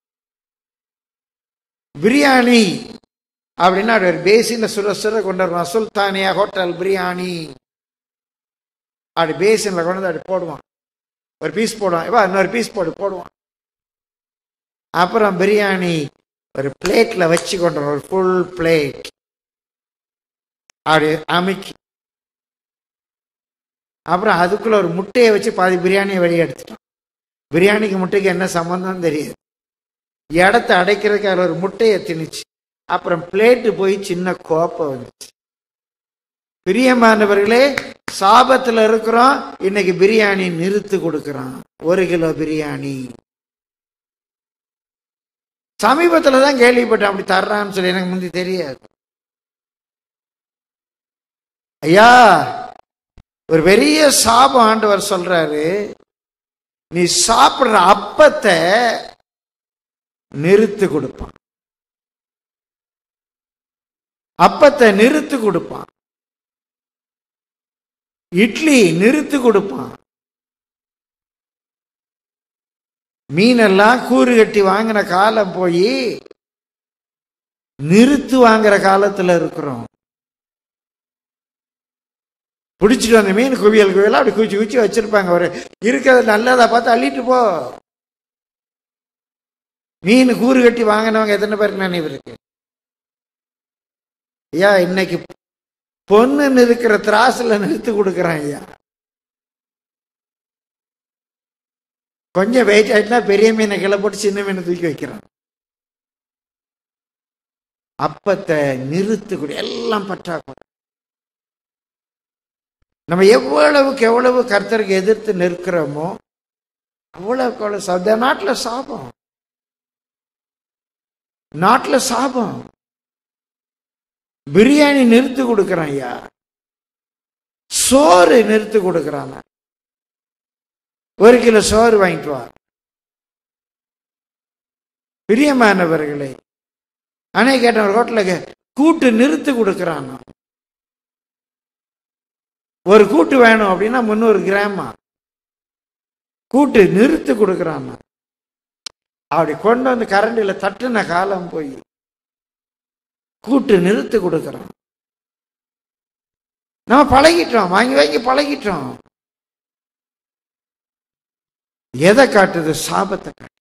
Speaker 1: பிரியாணி அப்படின்னா அது ஒரு பேசின்ல சுர சுர கொண்டு வருவான் சுல்தானியா ஹோட்டல் பிரியாணி அப்படி பேசின்ல கொண்டு வந்து அப்படி போடுவான் ஒரு பீஸ் போடுவான் இவா இன்னொரு பீஸ் போடு போடுவான் அப்புறம் பிரியாணி ஒரு பிளேட்ல வச்சு கொண்டு வரும், ஒரு ஃபுல் பிளேட் அப்படி அமைக்கி அப்புறம் அதுக்குள்ள ஒரு முட்டையை வச்சு பாதி பிரியாணியை வெளியே எடுத்துட்டான் பிரியாணிக்கு முட்டைக்கு என்ன சம்பந்தம் தெரியாது இடத்த அடைக்கிறதுக்கு அதில் ஒரு முட்டையை திணிச்சு அப்புறம் பிளேட்டு போய் சின்ன கோப்பை வந்துச்சு பிரியமானவர்களே சாபத்துல இருக்கிறோம் இன்னைக்கு பிரியாணி நிறுத்து கொடுக்கறான் ஒரு கிலோ பிரியாணி சமீபத்துல தான் கேள்விப்பட்டேன் அப்படி தர்றான்னு சொல்லி எனக்கு முந்தி தெரியாது ஐயா ஒரு பெரிய சாபம் ஆண்டவர் சொல்றாரு நீ சாப்பிடுற அப்பத்தை நிறுத்து கொடுப்பான் அப்பத்தை நிறுத்து கொடுப்பான் இட்லி நிறுத்து கொடுப்பான் மீனெல்லாம் கூறு கட்டி வாங்கின காலம் போய் நிறுத்து வாங்குற காலத்துல இருக்கிறோம் பிடிச்சிட்டு வந்த மீன் குவியல் குவியலா அப்படி குச்சி குச்சி வச்சிருப்பாங்க ஒரு இருக்கிறத நல்லதா பார்த்து அள்ளிட்டு போ மீன் கூறு கட்டி வாங்கினவங்க எத்தனை பேருக்கு நினைவு இருக்கு ஐயா இன்னைக்கு பொண்ணு இருக்கிற திராசுல நிறுத்து கொடுக்குறான் ஐயா கொஞ்சம் வெயிட் ஆயிட்டுனா பெரிய மீனை கிளை போட்டு சின்ன மீனை தூக்கி வைக்கிறான் அப்பத்தை நிறுத்து கொடு எல்லாம் பற்றாக்குறை நம்ம எவ்வளவுக்கு எவ்வளவு கர்த்தருக்கு எதிர்த்து நிற்கிறோமோ அவ்வளவுக்கு அவ்வளவு சத நாட்டில் சாபம் நாட்டில் சாபம் பிரியாணி நிறுத்து கொடுக்குறான் ஐயா சோறு நிறுத்து கொடுக்குறான் ஒரு கிலோ சோறு வாங்கிட்டு வா பிரியமானவர்களே அணை கேட்ட ஒரு ஹோட்டலுக்கு கூட்டு நிறுத்து கொடுக்குறான் ஒரு கூட்டு வேணும் அப்படின்னா முந்நூறு கிராமா கூட்டு நிறுத்து கொடுக்குறான் அப்படி கொண்டு வந்து கரண்டில தட்டுன காலம் போய் கூட்டு நிறுத்து கொடுக்குறான் நம்ம பழகிட்டோம் வாங்கி வாங்கி பழகிட்டோம் எதை காட்டுது சாபத்தை காட்டு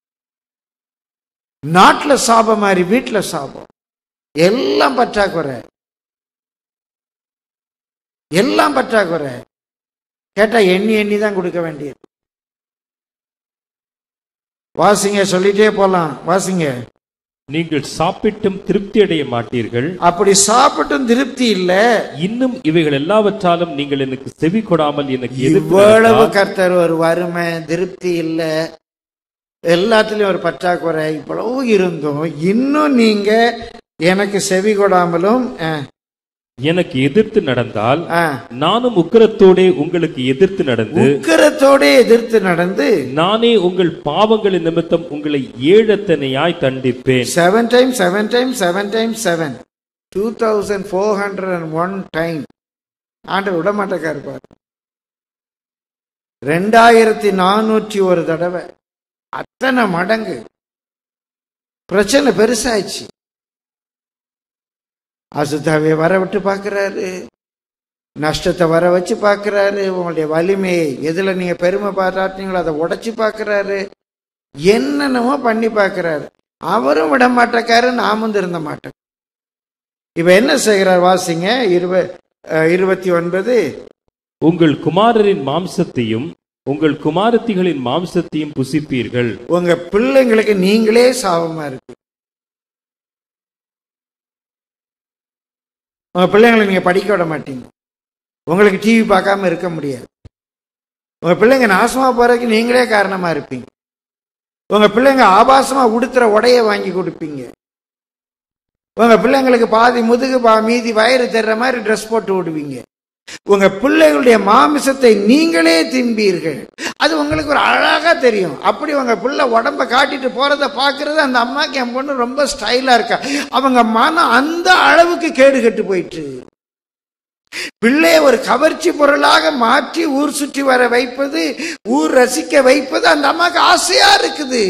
Speaker 1: நாட்டுல சாபம் மாதிரி வீட்டுல சாபம் எல்லாம் பற்றாக்குறை எல்லாம் பற்றாக்குறை கேட்டா எண்ணி எண்ணி தான் கொடுக்க வேண்டியது வாசிங்க சொல்லிட்டே போலாம் வாசிங்க
Speaker 2: நீங்கள் சாப்பிட்டும் திருப்தி அடைய மாட்டீர்கள்
Speaker 1: அப்படி சாப்பிட்டும் திருப்தி இல்ல
Speaker 2: இன்னும் இவைகள் எல்லாவற்றாலும் நீங்கள் எனக்கு செவி கொடாமல் எனக்கு எதிர்த்து
Speaker 1: இவ்வளவு
Speaker 2: நடந்தால்
Speaker 1: கர்த்தர் ஒரு வறுமை திருப்தி இல்ல எல்லாத்துலயும் ஒரு பற்றாக்குறை இவ்வளவு இருந்தும் இன்னும் நீங்க எனக்கு செவி கொடாமலும் அஹ்,
Speaker 2: எனக்கு எதிர்த்து நடந்தால்
Speaker 1: அஹ்,
Speaker 2: நானும் உக்கிரத்தோடே உங்களுக்கு எதிர்த்து நடந்து
Speaker 1: உக்கிரத்தோட எதிர்த்து நடந்து
Speaker 2: நானே உங்கள் பாவங்களின் நிமித்தம் உங்களை ஏழத்தனையாய் தண்டிப்பேன்
Speaker 1: seven time seven time seven time seven two thousand four hundred and one time ஆண்டு விட மாட்டேக்கா இருப்பார் ரெண்டாயிரத்தி நானூற்றி ஒரு தடவை அத்தனை மடங்கு பிரச்சனை பெருசாச்சு அசுத்தாவை வர விட்டு பார்க்கறாரு நஷ்டத்தை வர வச்சு பார்க்கறாரு உங்களுடைய வலிமையை எதுல நீங்க பெருமை பாராட்டினீங்களோ அதை உடைச்சு பார்க்கறாரு என்னென்னமோ பண்ணி பார்க்கறாரு அவரும் விட மாட்டேக்காரு நாமும் திருந்த மாட்டேன் இப்ப என்ன செய்கிறார் வாசிங்க இருவ அஹ், இருபத்தி ஒன்பது
Speaker 2: உங்கள் குமாரரின் மாம்சத்தையும் உங்கள் குமாரத்திகளின் மாம்சத்தையும் புசிப்பீர்கள்
Speaker 1: உங்க பிள்ளைங்களுக்கு நீங்களே சாபமா இருக்கு உங்க பிள்ளைங்களை நீங்க படிக்க விட மாட்டீங்க உங்களுக்கு டிவி பார்க்காம இருக்க முடியாது உங்க பிள்ளைங்க நாசமா போறதுக்கு நீங்களே காரணமா இருப்பீங்க உங்க பிள்ளைங்க ஆபாசமா உடுத்துற உடைய வாங்கி கொடுப்பீங்க உங்க பிள்ளைங்களுக்கு பாதி முதுகு பா மீதி வயிறு தெர்ற மாதிரி ட்ரெஸ் போட்டு விடுவீங்க உங்க பிள்ளைகளுடைய மாமிசத்தை நீங்களே திம்பீர்கள் அது உங்களுக்கு ஒரு அழகா தெரியும் அப்படி உங்க பிள்ளை உடம்ப காட்டிட்டு போறத பாக்குறது அந்த அம்மாக்கு என் பொண்ணு ரொம்ப ஸ்டைலா இருக்கா அவங்க மனம் அந்த அளவுக்கு கேடு கெட்டு போயிட்டு பிள்ளையை ஒரு கவர்ச்சி பொருளாக மாற்றி ஊர் சுற்றி வர வைப்பது ஊர் ரசிக்க வைப்பது அந்த அம்மாக்கு ஆசையா இருக்குது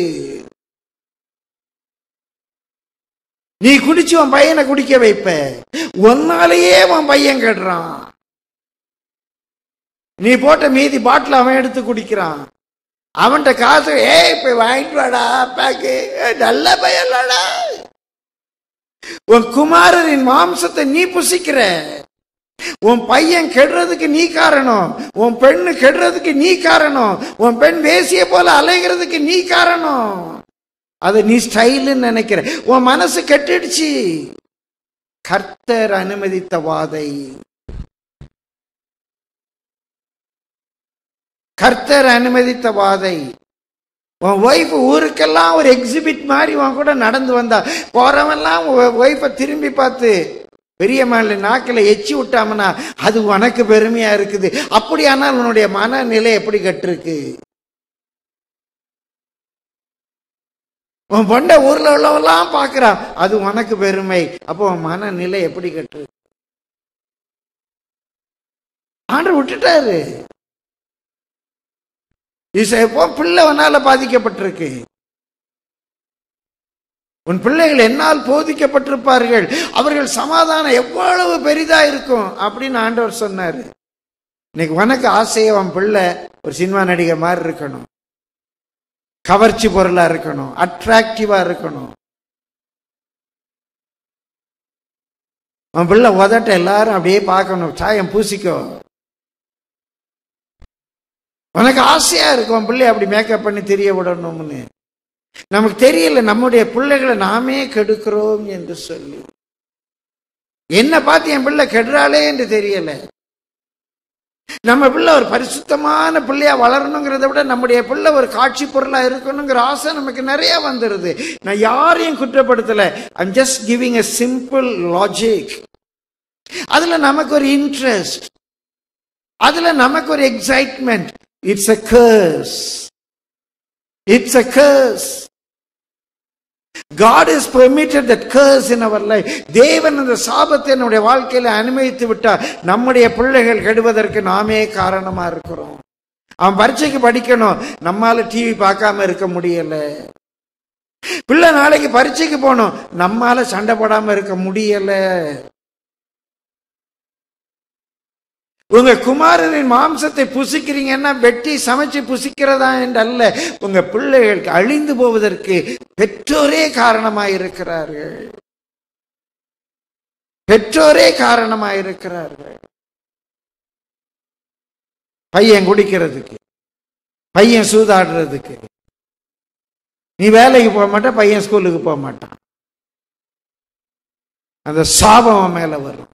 Speaker 1: நீ குடிச்சு உன் பையனை குடிக்க வைப்ப ஒன்னாலேயே உன் பையன் கெடுறான் நீ போட்ட மீதி பாட்டில் அவன் எடுத்து குடிக்கிறான் அவன்கிட்ட காசு ஏய் போய் வாங்கிட்டு வாடா அப்பாக்கு நல்ல பையன்லடா உன் குமாரரின் மாம்சத்தை நீ புசிக்கிற உன் பையன் கெடுறதுக்கு நீ காரணம் உன் பெண்ணு கெடுறதுக்கு நீ காரணம் உன் பெண் வேசிய போல அலைகிறதுக்கு நீ காரணம் அது நீ ஸ்டைலுன்னு நினைக்கிற உன் மனசு கெட்டுடுச்சு கர்த்தர் அனுமதித்த வாதை கர்த்தர் அனுமதித்த வாதை உன் ஒய்ஃப் ஊருக்கெல்லாம் ஒரு எக்ஸிபிட் மாதிரி உன் கூட நடந்து வந்தா போறவன்லாம் ஒய்ஃபை திரும்பி பார்த்து பெரிய மகள நாக்கில் எச்சி விட்டாமனா அது உனக்கு பெருமையா இருக்குது அப்படியானால் உன்னுடைய மனநிலை எப்படி கட்டிருக்கு உன் பொண்ட ஊர்ல உள்ளவெல்லாம் பார்க்கறான் அது உனக்கு பெருமை அப்போ உன் மனநிலை எப்படி கட்டு ஆண்டு விட்டுட்டாரு இப்போ பிள்ளை உன்னால பாதிக்கப்பட்டிருக்கு உன் பிள்ளைகள் என்னால் போதிக்கப்பட்டிருப்பார்கள் அவர்கள் சமாதானம் எவ்வளவு பெரிதா இருக்கும் அப்படின்னு ஆண்டவர் சொன்னாரு இன்னைக்கு உனக்கு ஆசையை உன் பிள்ளை ஒரு சினிமா நடிகர் மாதிரி இருக்கணும் கவர்ச்சி பொருளா இருக்கணும் அட்ராக்டிவா இருக்கணும் உன் பிள்ளை உதட்ட எல்லாரும் அப்படியே பார்க்கணும் சாயம் பூசிக்கோ உனக்கு ஆசையா இருக்கும் உன் பிள்ளை அப்படி மேக்கப் பண்ணி தெரிய விடணும்னு நமக்கு தெரியல நம்முடைய பிள்ளைகளை நாமே கெடுக்கிறோம் என்று சொல்லி என்ன பார்த்து என் பிள்ளை கெடுறாளே என்று தெரியல நம்ம பிள்ளை ஒரு பரிசுத்தமான பிள்ளையா வளரணுங்கிறத விட நம்முடைய பிள்ளை ஒரு காட்சி பொருளா இருக்கணுங்கிற ஆசை நமக்கு நிறைய வந்துருது நான் யாரையும் குற்றப்படுத்தல I'm just giving a simple logic அதுல நமக்கு ஒரு இன்ட்ரெஸ்ட் அதுல நமக்கு ஒரு excitement it's a curse it's a curse God has permitted that curse in our life. தேவன் அந்த சாபத்தை நம்முடைய வாழ்க்கையில அனுமதித்து விட்டார் நம்முடைய பிள்ளைகள் கெடுவதற்கு நாமே காரணமா இருக்கிறோம் அவன் பரீட்சைக்கு படிக்கணும் நம்மால டிவி பார்க்காம இருக்க முடியல பிள்ளை நாளைக்கு பரீட்சைக்கு போகணும் நம்மால சண்டை போடாம இருக்க முடியல உங்க குமாரரின் மாம்சத்தை புசிக்கிறீங்கன்னா வெட்டி சமைச்சு புசிக்கிறதா என்று அல்ல உங்க பிள்ளைகளுக்கு அழிந்து போவதற்கு பெற்றோரே காரணமாயிருக்கிறார்கள் பெற்றோரே காரணமாயிருக்கிறார்கள் பையன் குடிக்கிறதுக்கு பையன் சூதாடுறதுக்கு நீ வேலைக்கு போக மாட்ட பையன் ஸ்கூலுக்கு போக மாட்டான் அந்த சாபம் அவன் மேல வரும்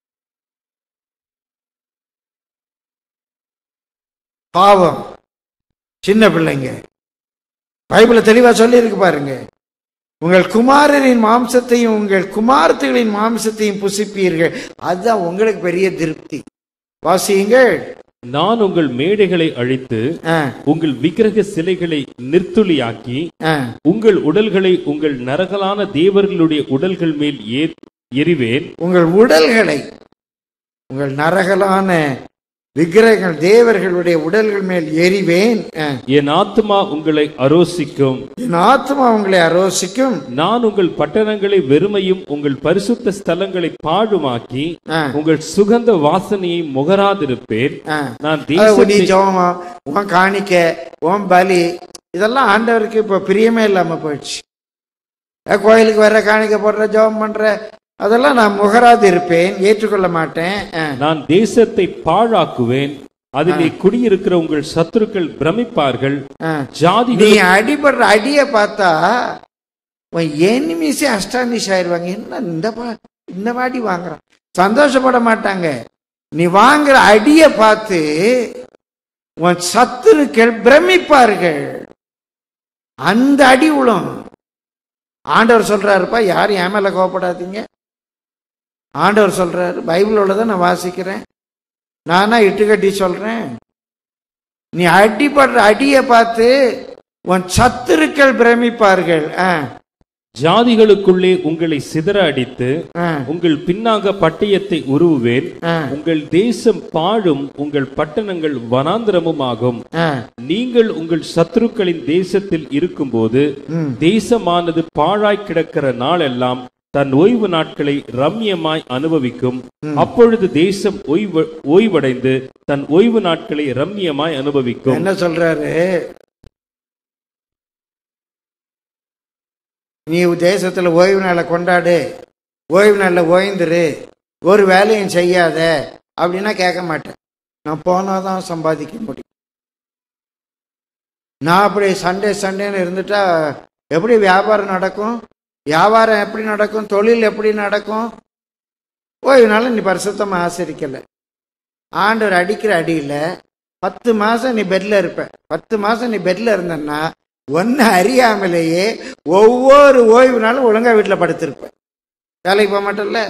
Speaker 1: பாவம் சின்ன பிள்ளைங்க பைபிள தெளிவா சொல்லி இருக்கு பாருங்க உங்கள் குமாரரின் மாம்சத்தையும் உங்கள் குமாரத்துகளின் மாம்சத்தையும் புசிப்பீர்கள் அதுதான் உங்களுக்கு பெரிய திருப்தி வாசியுங்கள்
Speaker 2: நான் உங்கள் மேடைகளை அழித்து
Speaker 1: ஆ,
Speaker 2: உங்கள் விக்கிரக சிலைகளை நிர்த்துளியாக்கி
Speaker 1: ஆ.
Speaker 2: உங்கள் உடல்களை உங்கள் நரகலான தேவர்களுடைய உடல்கள் மேல் ஏ எறிவேன்
Speaker 1: உங்கள் உடல்களை உங்கள் நரகலான விக்கிரகங்கள் தேவர்களுடைய உடல்கள் மேல் எறிவேன் ஆ.
Speaker 2: என் ஆத்துமா உங்களை அரோசிக்கும்
Speaker 1: என் ஆத்மா உங்களை அரோசிக்கும்
Speaker 2: நான் உங்கள் பட்டணங்களை வெறுமையும் உங்கள் பரிசுத்த ஸ்தலங்களை பாழுமாக்கி
Speaker 1: ஆ,
Speaker 2: உங்கள் சுகந்த வாசனையை முகராதிருப்பேன்
Speaker 1: ஆ.
Speaker 2: நான்
Speaker 1: அதாவது நீ
Speaker 2: தேசத்தை
Speaker 1: ஜோமம் உன் காணிக்க உன் பலி இதெல்லாம் ஆண்டவருக்கு இப்போ பிரியமே இல்லாம போயிடுச்சு அஹ் கோயிலுக்கு வர காணிக்க போடுற ஜோம் பண்ற அதெல்லாம் நான் முகராது இருப்பேன் ஏற்றுக்கொள்ள மாட்டேன் அஹ்.
Speaker 2: நான் தேசத்தை பாழாக்குவேன் அதிலே குடியிருக்கிற உங்கள் சத்துருக்கள் பிரமிப்பார்கள்
Speaker 1: அஹ். நீ
Speaker 2: ஜாதிகள்
Speaker 1: அடிபடுற அடிய பார்த்தா உன் எனிமிஸே அஸ்டானிஷ் ஆயிருவாங்க என்ன இந்த பா இந்த வாடி வாங்குறான் சந்தோஷப்பட மாட்டாங்க நீ வாங்குற அடிய பார்த்து உன் சத்துருக்கள் பிரமிப்பார்கள் அந்த அடி விழும் ஆண்டவர் சொல்றாருப்பா யாரும் என் மேல கோவப்படாதீங்க ஆண்டவர் சொல்றாரு பைபிள் உள்ளதை நான் வாசிக்கிறேன் நானா இட்டுக்கட்டி சொல்றேன் நீ அடிபடுற அடியை பார்த்து உன் சத்துருக்கள் பிரமிப்பார்கள் ஆ,
Speaker 2: ஜாதிகளுக்குள்ளே உங்களை சிதற அடித்து
Speaker 1: ஆ,
Speaker 2: உங்கள் பின்னாக பட்டயத்தை உருவுவேன்
Speaker 1: ஆ,
Speaker 2: உங்கள் தேசம் பாழும் உங்கள் பட்டணங்கள் வனாந்திரமுமாகும்
Speaker 1: ஆ.
Speaker 2: நீங்கள் உங்கள் சத்துருக்களின் தேசத்தில் இருக்கும்போது
Speaker 1: ம்.
Speaker 2: தேசமானது பாழாய் கிடக்கிற நாளெல்லாம் தன் ஓய்வு நாட்களை ரம்யமாய் அனுபவிக்கும் அப்பொழுது தேசம் ஓய்வு ஓய்வடைந்து தன் ஓய்வு நாட்களை ரம்யமாய் அனுபவிக்கும்
Speaker 1: என்ன சொல்றாரு நீ தேசத்துல ஓய்வு நாளை கொண்டாடு ஓய்வு நாளில் ஓய்ந்துரு ஒரு வேலையும் செய்யாத அப்படின்னா கேட்க மாட்டேன் நான் போனாதான் சம்பாதிக்க முடியும் நான் அப்படி சண்டே சண்டேன்னு இருந்துட்டா எப்படி வியாபாரம் நடக்கும் வியாபாரம் எப்படி நடக்கும் தொழில் எப்படி நடக்கும் ஓய்வு நாள் நீ பரிசுத்தமாக ஆசிரிக்கலை ஆண்டவர் அடிக்கிற அடியில் பத்து மாசம் நீ பெட்ல இருப்ப பத்து மாசம் நீ பெட்ல இருந்தன்னா ஒன்னு அறியாமலேயே ஒவ்வொரு ஓய்வு நாளும் ஒழுங்கா வீட்டில் படுத்திருப்ப வேலைக்கு போக மாட்டேல்ல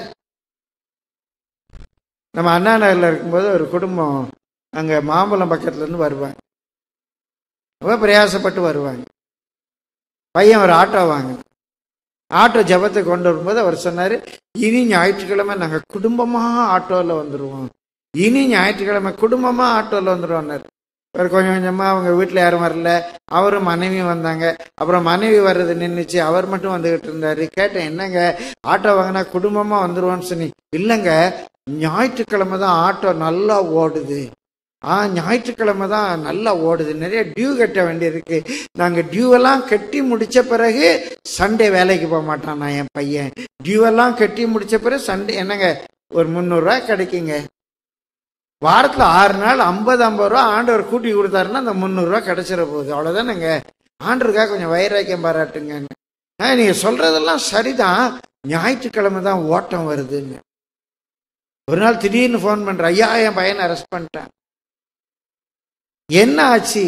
Speaker 1: நம்ம அண்ணா நகர்ல இருக்கும்போது ஒரு குடும்பம் அங்க மாம்பழம் பக்கத்துல இருந்து வருவாங்க ரொம்ப பிரயாசப்பட்டு வருவாங்க பையன் ஒரு ஆட்டோ வாங்க ஆட்டோ ஜபத்தை கொண்டு வரும்போது அவர் சொன்னாரு இனி ஞாயிற்றுக்கிழமை நாங்க குடும்பமா ஆட்டோல வந்துருவோம் இனி ஞாயிற்றுக்கிழமை குடும்பமா ஆட்டோல வந்துருவார் ஒரு கொஞ்சம் கொஞ்சமா அவங்க வீட்டில் யாரும் வரல அவரும் மனைவியும் வந்தாங்க அப்புறம் மனைவி வர்றது நின்றுச்சு அவர் மட்டும் வந்துகிட்டு இருந்தாரு கேட்டேன் என்னங்க ஆட்டோ வாங்கினா குடும்பமா வந்துருவோன்னு சொன்னி இல்லைங்க ஞாயிற்றுக்கிழமை தான் ஆட்டோ நல்லா ஓடுது ஆ ஞாயிற்றுக்கிழமை தான் நல்லா ஓடுது நிறைய டியூ கட்ட வேண்டியிருக்கு நாங்கள் டியூவெல்லாம் கட்டி முடிச்ச பிறகு சண்டே வேலைக்கு போக மாட்டான் நான் என் பையன் டியூவெல்லாம் கட்டி முடிச்ச பிறகு சண்டே என்னங்க ஒரு முந்நூறுரூவா கிடைக்குங்க வாரத்தில் ஆறு நாள் ஐம்பது ஐம்பது ரூபா ஆண்டவர் கூட்டி கொடுத்தாருன்னா அந்த முந்நூறுரூவா கிடைச்சிட போகுது அவ்வளோதானேங்க ஆண்டருக்காக கொஞ்சம் வைராக்கியம் பாராட்டுங்கன்னு ஆ நீங்கள் சொல்கிறதெல்லாம் சரிதான் ஞாயிற்றுக்கிழமை தான் ஓட்டம் வருதுன்னு ஒரு நாள் திடீர்னு ஃபோன் பண்ணுற ஐயா என் பையனை அரெஸ்ட் பண்ணிட்டேன் என்ன ஆச்சு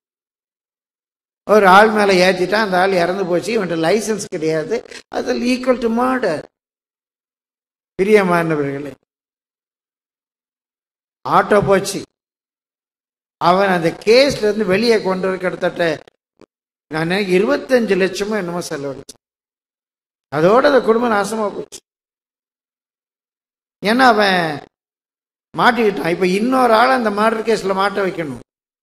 Speaker 1: ஒரு ஆள் மேலே ஏற்றிட்டான் அந்த ஆள் இறந்து போச்சு இவன்ட்ட லைசன்ஸ் கிடையாது அதில் ஈக்குவல் டு மர்டர் பிரியமானவர்களே ஆட்டோ போச்சு அவன் அந்த கேஸ்ல இருந்து வெளியே கொண்டு வர கிட்டத்தட்ட நான் நினைக்க இருபத்தஞ்சு லட்சமோ என்னமோ செலவழிச்சேன் அதோட அந்த குடும்பம் நாசமா போச்சு ஏன்னா அவன் மாட்டிக்கிட்டான் இப்ப இன்னொரு ஆள் அந்த மர்டர் கேஸ்ல மாட்ட வைக்கணும்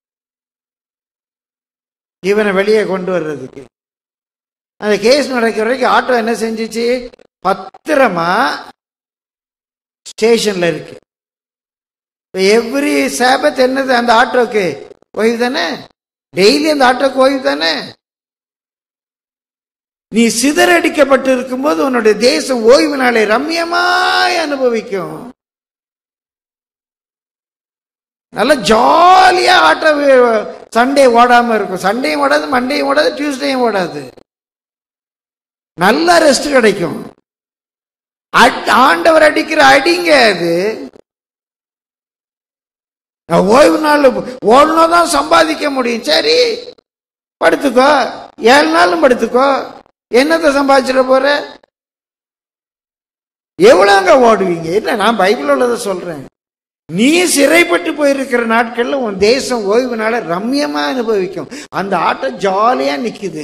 Speaker 1: இவனை வெளியே கொண்டு வர்றதுக்கு அந்த கேஸ் நடக்கிற வரைக்கும் ஆட்டோ என்ன செஞ்சுச்சு பத்திரமா ஸ்டேஷன்ல இருக்கு எவ்ரி சேபத் என்னது அந்த ஆட்டோக்கு ஓய்வு தானே டெய்லி அந்த ஆட்டோக்கு ஓய்வு தானே நீ சிதறடிக்கப்பட்டு இருக்கும்போது உன்னுடைய தேசம் ஓய்வு நாளை ரம்யமாய் அனுபவிக்கும் நல்ல ஜாலியா ஆட்டோ சண்டே ஓடாம இருக்கும் சண்டேயும் ஓடாது மண்டேயும் ஓடாது டியூஸ்டேயும் ஓடாது நல்ல ரெஸ்ட் கிடைக்கும் அட்- ஆண்டவர் அடிக்கிற அடிங்க அது நான் ஓய்வு நாள் ஓடணும் தான் சம்பாதிக்க முடியும் சரி படுத்துக்கோ ஏழு நாளும் படுத்துக்கோ என்னத்தை சம்பாதிச்சிட போற எவ்வளவுங்க ஓடுவீங்க இல்ல நான் பைபிள் உள்ளதை சொல்றேன் நீ சிறைப்பட்டு போயிருக்கிற நாட்கள்ல உன் தேசம் ஓய்வு நாள ரம்யமா அனுபவிக்கும் அந்த ஆட்டம் ஜாலியா நிக்குது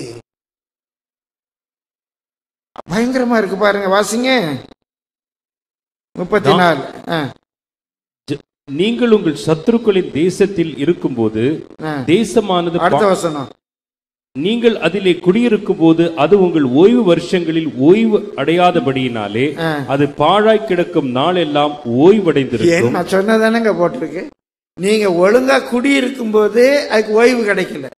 Speaker 1: பயங்கரமா இருக்கு பாருங்க வாசிங்க முப்பத்தி நாலு ஆ,
Speaker 2: ஜ- நீங்கள் உங்கள் சத்துருக்களின் தேசத்தில் இருக்கும்போது
Speaker 1: ஆ.
Speaker 2: தேசமானது
Speaker 1: அடுத்த
Speaker 2: பா-
Speaker 1: வசனம்
Speaker 2: நீங்கள் அதிலே குடியிருக்கும் போது அது உங்கள் ஓய்வு வருஷங்களில் ஓய்வு அடையாதபடியினாலே
Speaker 1: ஆ.
Speaker 2: அது பாழாய் கிடக்கும் நாளெல்லாம் ஓய்வடைந்திருக்கும்
Speaker 1: ஏன் நான் சொன்னதானங்க போட்டிருக்கு நீங்க ஒழுங்கா குடியிருக்கும் போது அதுக்கு ஓய்வு கிடைக்கல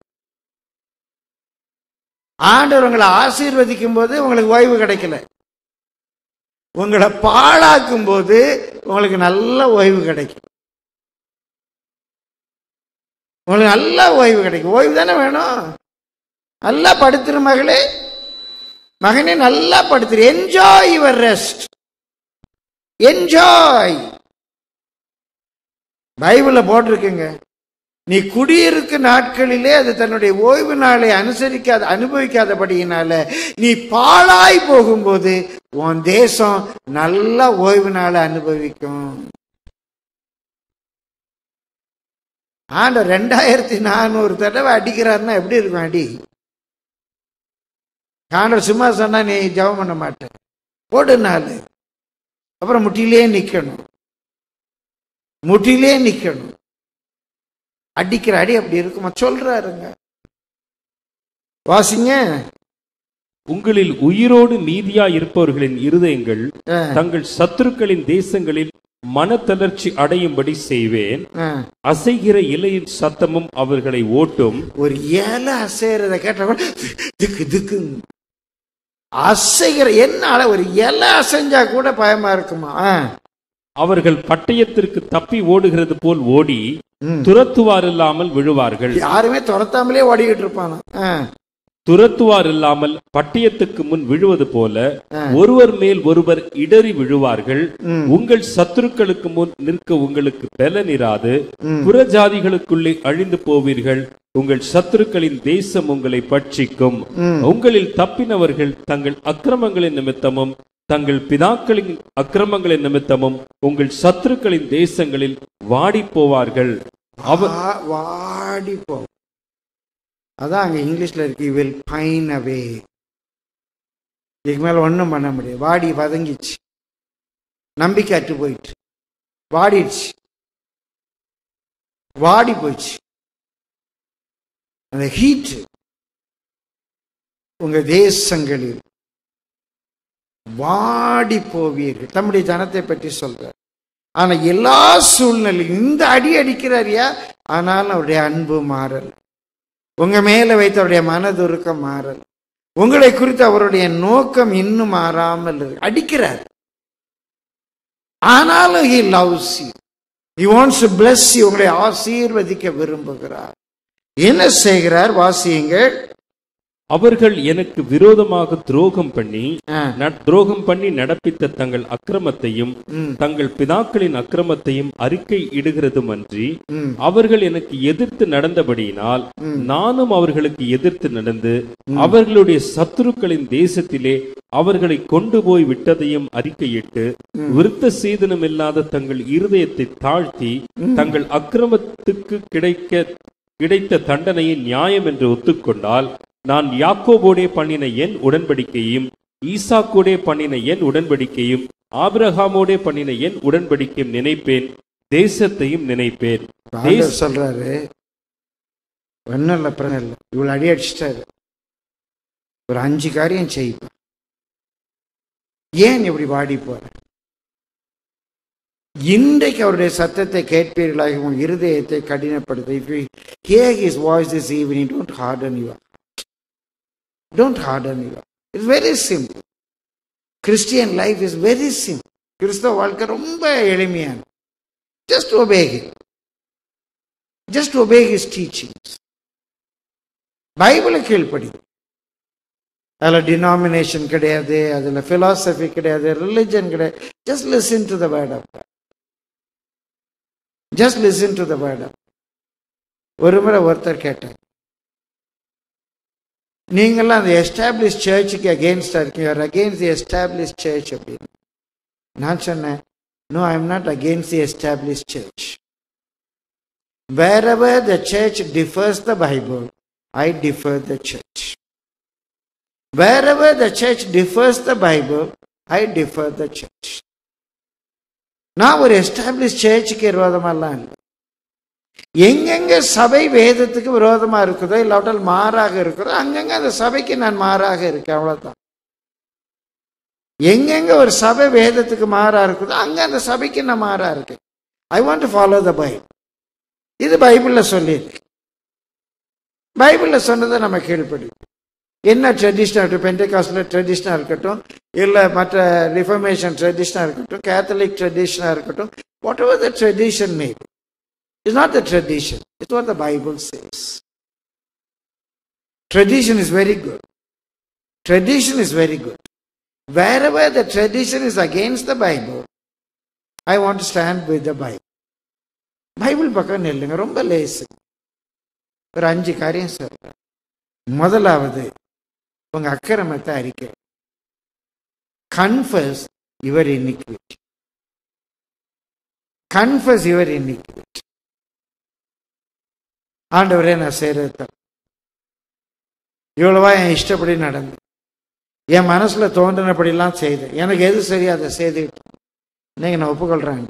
Speaker 1: ஆண்டவர் உங்களை ஆசீர்வதிக்கும் போது உங்களுக்கு ஓய்வு கிடைக்கல உங்களை பாழாக்கும் போது உங்களுக்கு நல்ல ஓய்வு கிடைக்கும் உங்களுக்கு நல்ல ஓய்வு கிடைக்கும் ஓய்வு தானே வேணும் நல்லா படுத்துரு மகளே மகனே நல்லா படுத்துரு என்ஜாய் யுவர் ரெஸ்ட் என்ஜாய் பைபிள்ல போட்டிருக்குங்க நீ குடியிருக்கும் நாட்களிலே அது தன்னுடைய ஓய்வு நாளை அனுசரிக்காத அனுபவிக்காதபடியினால நீ பாழாய் போகும்போது உன் தேசம் நல்ல ஓய்வு நாளை அனுபவிக்கும் ஆண்ட ரெண்டாயிரத்தி நானூறு தடவை அடிக்கிறாருன்னா எப்படி இருக்கும் அடி ஆண்டவர் சும்மா சொன்னா நீ ஜெபம் பண்ண மாட்டேன் போடு நாலு அப்புறம் முட்டிலே நிக்கணும் முட்டிலே நிக்கணும் அடிக்கிற அடி அப்படி இருக்குமா சொல்றாருங்க வாசிங்க
Speaker 2: உங்களில் உயிரோடு மீதியா இருப்பவர்களின் இருதயங்கள்
Speaker 1: ஆ,
Speaker 2: தங்கள் சத்துருக்களின் தேசங்களில் மனத்தளர்ச்சி அடையும்படி செய்வேன்
Speaker 1: ஆ.
Speaker 2: அசைகிற இலையின் சத்தமும் அவர்களை ஓட்டும்
Speaker 1: ஒரு இலை அசைறத கேட்டா கூட திக்கு திக்கு அசைகிற என்னால ஒரு இலை அசைஞ்சா கூட பயமா இருக்குமா ஆ.
Speaker 2: அவர்கள் பட்டயத்திற்கு தப்பி ஓடுகிறது போல் ஓடி
Speaker 1: ம்.
Speaker 2: துரத்துவார் இல்லாமல் விழுவார்கள்
Speaker 1: யாருமே துரத்தாமலே ஓடிக்கிட்டு இருப்பானா ஆ.
Speaker 2: துரத்துவார் இல்லாமல் பட்டயத்துக்கு முன் விழுவது போல
Speaker 1: ஆ.
Speaker 2: ஒருவர் மேல் ஒருவர் இடறி விழுவார்கள்
Speaker 1: ம்.
Speaker 2: உங்கள் சத்துருக்களுக்கு முன் நிற்க உங்களுக்கு பலன் இராது
Speaker 1: ம்.
Speaker 2: புறஜாதிகளுக்குள்ளே அழிந்து போவீர்கள் உங்கள் சத்துருக்களின் தேசம் உங்களை பட்சிக்கும்
Speaker 1: ம்.
Speaker 2: உங்களில் தப்பினவர்கள் தங்கள் அக்கிரமங்களின் நிமித்தமும் தங்கள் பிதாக்களின் அக்கிரமங்களின் நிமித்தமும் உங்கள் சத்துருக்களின் தேசங்களில் வாடிப் போவார்கள் அவர்
Speaker 1: வா- வாடி போ அதான் அங்க இங்கிலீஷ்ல இருக்கு வில் பைன் அவே இதுக்கு மேல ஒண்ணும் பண்ண முடியாது வாடி வதங்கிச்சு நம்பிக்கை அற்று போயிட்டு வாடிடுச்சு வாடி போயிடுச்சு அந்த ஹீட் உங்க தேசங்களில் வாடி போவீர்கள் தம்முடைய ஜனத்தை பற்றி சொல்றார் ஆனா எல்லா சூழ்நிலையும் இந்த அடி அடிக்கிறாரியா ஆனாலும் அவருடைய அன்பு மாறல் உங்க மேல வைத்த அவருடைய மனதுருக்கம் மாறல் உங்களை குறித்து அவருடைய நோக்கம் இன்னும் மாறாமல் இருக்கு அடிக்கிறார் ஆனாலும் he loves you he wants to bless you உங்களை ஆசீர்வதிக்க விரும்புகிறார் என்ன செய்கிறார் வாசியுங்கள்
Speaker 2: அவர்கள் எனக்கு விரோதமாக துரோகம் பண்ணி
Speaker 1: ஆ,
Speaker 2: ந- துரோகம் பண்ணி நடப்பித்த தங்கள் அக்கிரமத்தையும்
Speaker 1: ம்,
Speaker 2: தங்கள் பிதாக்களின் அக்கிரமத்தையும் அறிக்கை இடுகிறதுமன்றி
Speaker 1: ம்,
Speaker 2: அவர்கள் எனக்கு எதிர்த்து நடந்தபடியினால்
Speaker 1: ம்.
Speaker 2: நானும் அவர்களுக்கு எதிர்த்து நடந்து அவர்களுடைய சத்துருக்களின் தேசத்திலே அவர்களை கொண்டு போய் விட்டதையும் அறிக்கையிட்டு விருத்த சீதனம் இல்லாத தங்கள் இருதயத்தை தாழ்த்தி தங்கள் அக்கிரமத்துக்கு கிடைக்க கிடைத்த தண்டனையை நியாயம் என்று ஒத்துக்கொண்டால் நான் யாக்கோபோடே பண்ணின என் உடன்படிக்கையும் ஈசாக்கோடே பண்ணின என் உடன்படிக்கையும் ஆபிரகாமோடே பண்ணின என் உடன்படிக்கையும் நினைப்பேன் தேசத்தையும் நினைப்பேன்
Speaker 1: ஆண்டவர் சொல்றாரு ஒன்றும் இல்லை பிரச்சனை இல்லை இவ்வளோ அடி அடிச்சிட்டாரு ஒரு அஞ்சு காரியம் செய்ப்பா ஏன் இப்படி வாடி போற இன்றைக்கு அவருடைய சத்தத்தை கேட்பீர்களாக உன் இருதயத்தை கடினப்படுத்த if you hear his voice this evening don't harden your don't harden your it's very simple Christian life is very simple கிறிஸ்தவ வாழ்க்கை ரொம்ப எளிமையான just obey him just obey his teachings பைபிளை கீழ்ப்படி அதில் டினாமினேஷன் கிடையாது அதில் philosophy கிடையாது ரிலிஜன் கிடையாது just listen to the word of just listen to the word of ஒரு முறை ஒருத்தர் கேட்டார் நீங்கள்லாம் அந்த எஸ்டாப்ளிஷ் சர்ச்சுக்கு அகேன்ஸ்டாக இருக்கீங்க அகேன்ஸ்ட் தி எஸ்டாப்ளிஷ் சர்ச் அப்படின்னு நான் சொன்னேன் no I am not against the establish church Wherever the church differs the Bible, I differ the church. Wherever the church differs the Bible, I differ the church. நான் ஒரு establish சர்ச்சுக்கு விரோதமெல்லாம் இல்லை எங்கெங்க சபை வேதத்துக்கு விரோதமா இருக்குதோ இல்லாவிட்டால் மாறாக இருக்கிறதோ அங்கங்க அந்த சபைக்கு நான் மாறாக இருக்கேன் அவ்வளவுதான் எங்கெங்க ஒரு சபை வேதத்துக்கு மாறா இருக்குதோ அங்க அந்த சபைக்கு நான் மாறா இருக்கேன் I want to follow the Bible இது பைபிள்ல சொல்லியிருக்கு பைபிள்ல சொன்னதை நம்ம கீழ்ப்படி என்ன ட்ரெடிஷனாக இருக்கட்டும் பெண்டகாஸ்டில் ட்ரெடிஷனாக இருக்கட்டும் இல்லை மற்ற ரிஃபர்மேஷன் ட்ரெடிஷனாக இருக்கட்டும் கேத்தலிக் ட்ரெடிஷனாக இருக்கட்டும் whatever the tradition made is not the tradition it's what the Bible says tradition is very good tradition is very good wherever the tradition is against the Bible I want to stand with the Bible Bible பக்கம் நில்லுங்க ரொம்ப லேசு ஒரு அஞ்சு காரியம் சொல்றேன் முதலாவது உங்க அக்கிரமத்தை அறிக்கை confess your iniquity confess your iniquity ஆண்டவரே நான் செய்யறது தப்பு. இவ்வளவா என் இஷ்டப்படி நடந்து என் மனசுல தோன்றினபடிலாம் செய்தேன் எனக்கு எது சரியோ அதை செய்துக்கிட்டேன் இன்னைக்கு நான் ஒப்புக்கொள்றேன்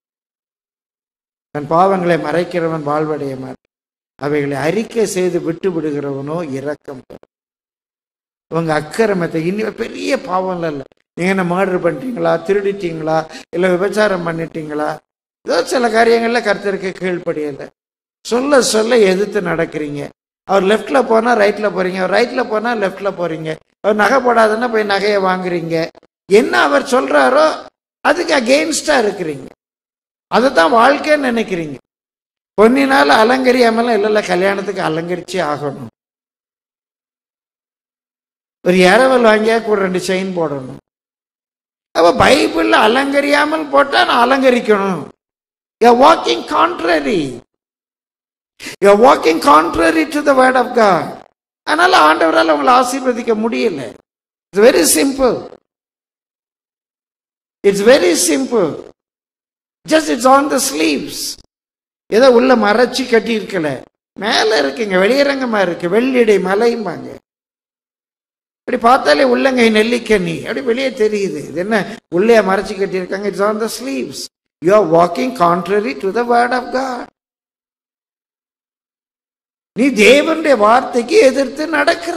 Speaker 1: தன் பாவங்களை மறைக்கிறவன் வாழ்வடைய மாட்டான் அவைகளை அறிக்கை செய்து விட்டு விடுகிறவனோ இரக்கம் பெறும். உங்க அக்கிரமத்தை இனி பெரிய பாவம் இல்லை நீங்க என்ன மர்டர் பண்ணிட்டீங்களா திருடிட்டீங்களா இல்ல விபச்சாரம் பண்ணிட்டீங்களா ஏதோ சில காரியங்கள்ல கர்த்தருக்கு கீழ்ப்படியல சொல்ல சொல்ல எதிர்த்து நடக்கிறீங்க அவர் லெஃப்ட்ல போனா ரைட்ல போறீங்க அவர் ரைட்ல போனா லெஃப்ட்ல போறீங்க அவர் நகை போடாதுன்னா போய் நகையை வாங்குறீங்க என்ன அவர் சொல்றாரோ அதுக்கு அகெயின்ஸ்டா இருக்கிறீங்க அதை தான் வாழ்க்கைன்னு நினைக்கிறீங்க பொன்னினால அலங்கரியாமலாம் இல்ல இல்ல கல்யாணத்துக்கு அலங்கரிச்சே ஆகணும் ஒரு இரவல் வாங்கியா கூட ரெண்டு செயின் போடணும் அப்ப பைபிள்ல அலங்கரியாமல் போட்டா நான் அலங்கரிக்கணும் walking contrary you walking contrary to the word of God அதனால ஆண்டவரால் உங்களை ஆசீர்வதிக்க முடியல it's very simple it's very simple just it's on the sleeves ஏதோ உள்ள மறைச்சு கட்டி இருக்கல மேல இருக்குங்க வெளியரங்கமா இருக்கு வெள்ளிடை மலைம்பாங்க அப்படி பார்த்தாலே உள்ளங்கை நெல்லிக்கனி அப்படி வெளியே தெரியுது இது என்ன உள்ளே மறைச்சு கட்டி இருக்காங்க it's on the sleeves you are walking contrary to the word of God நீ தேவனுடைய வார்த்தைக்கு எதிர்த்து நடக்கிற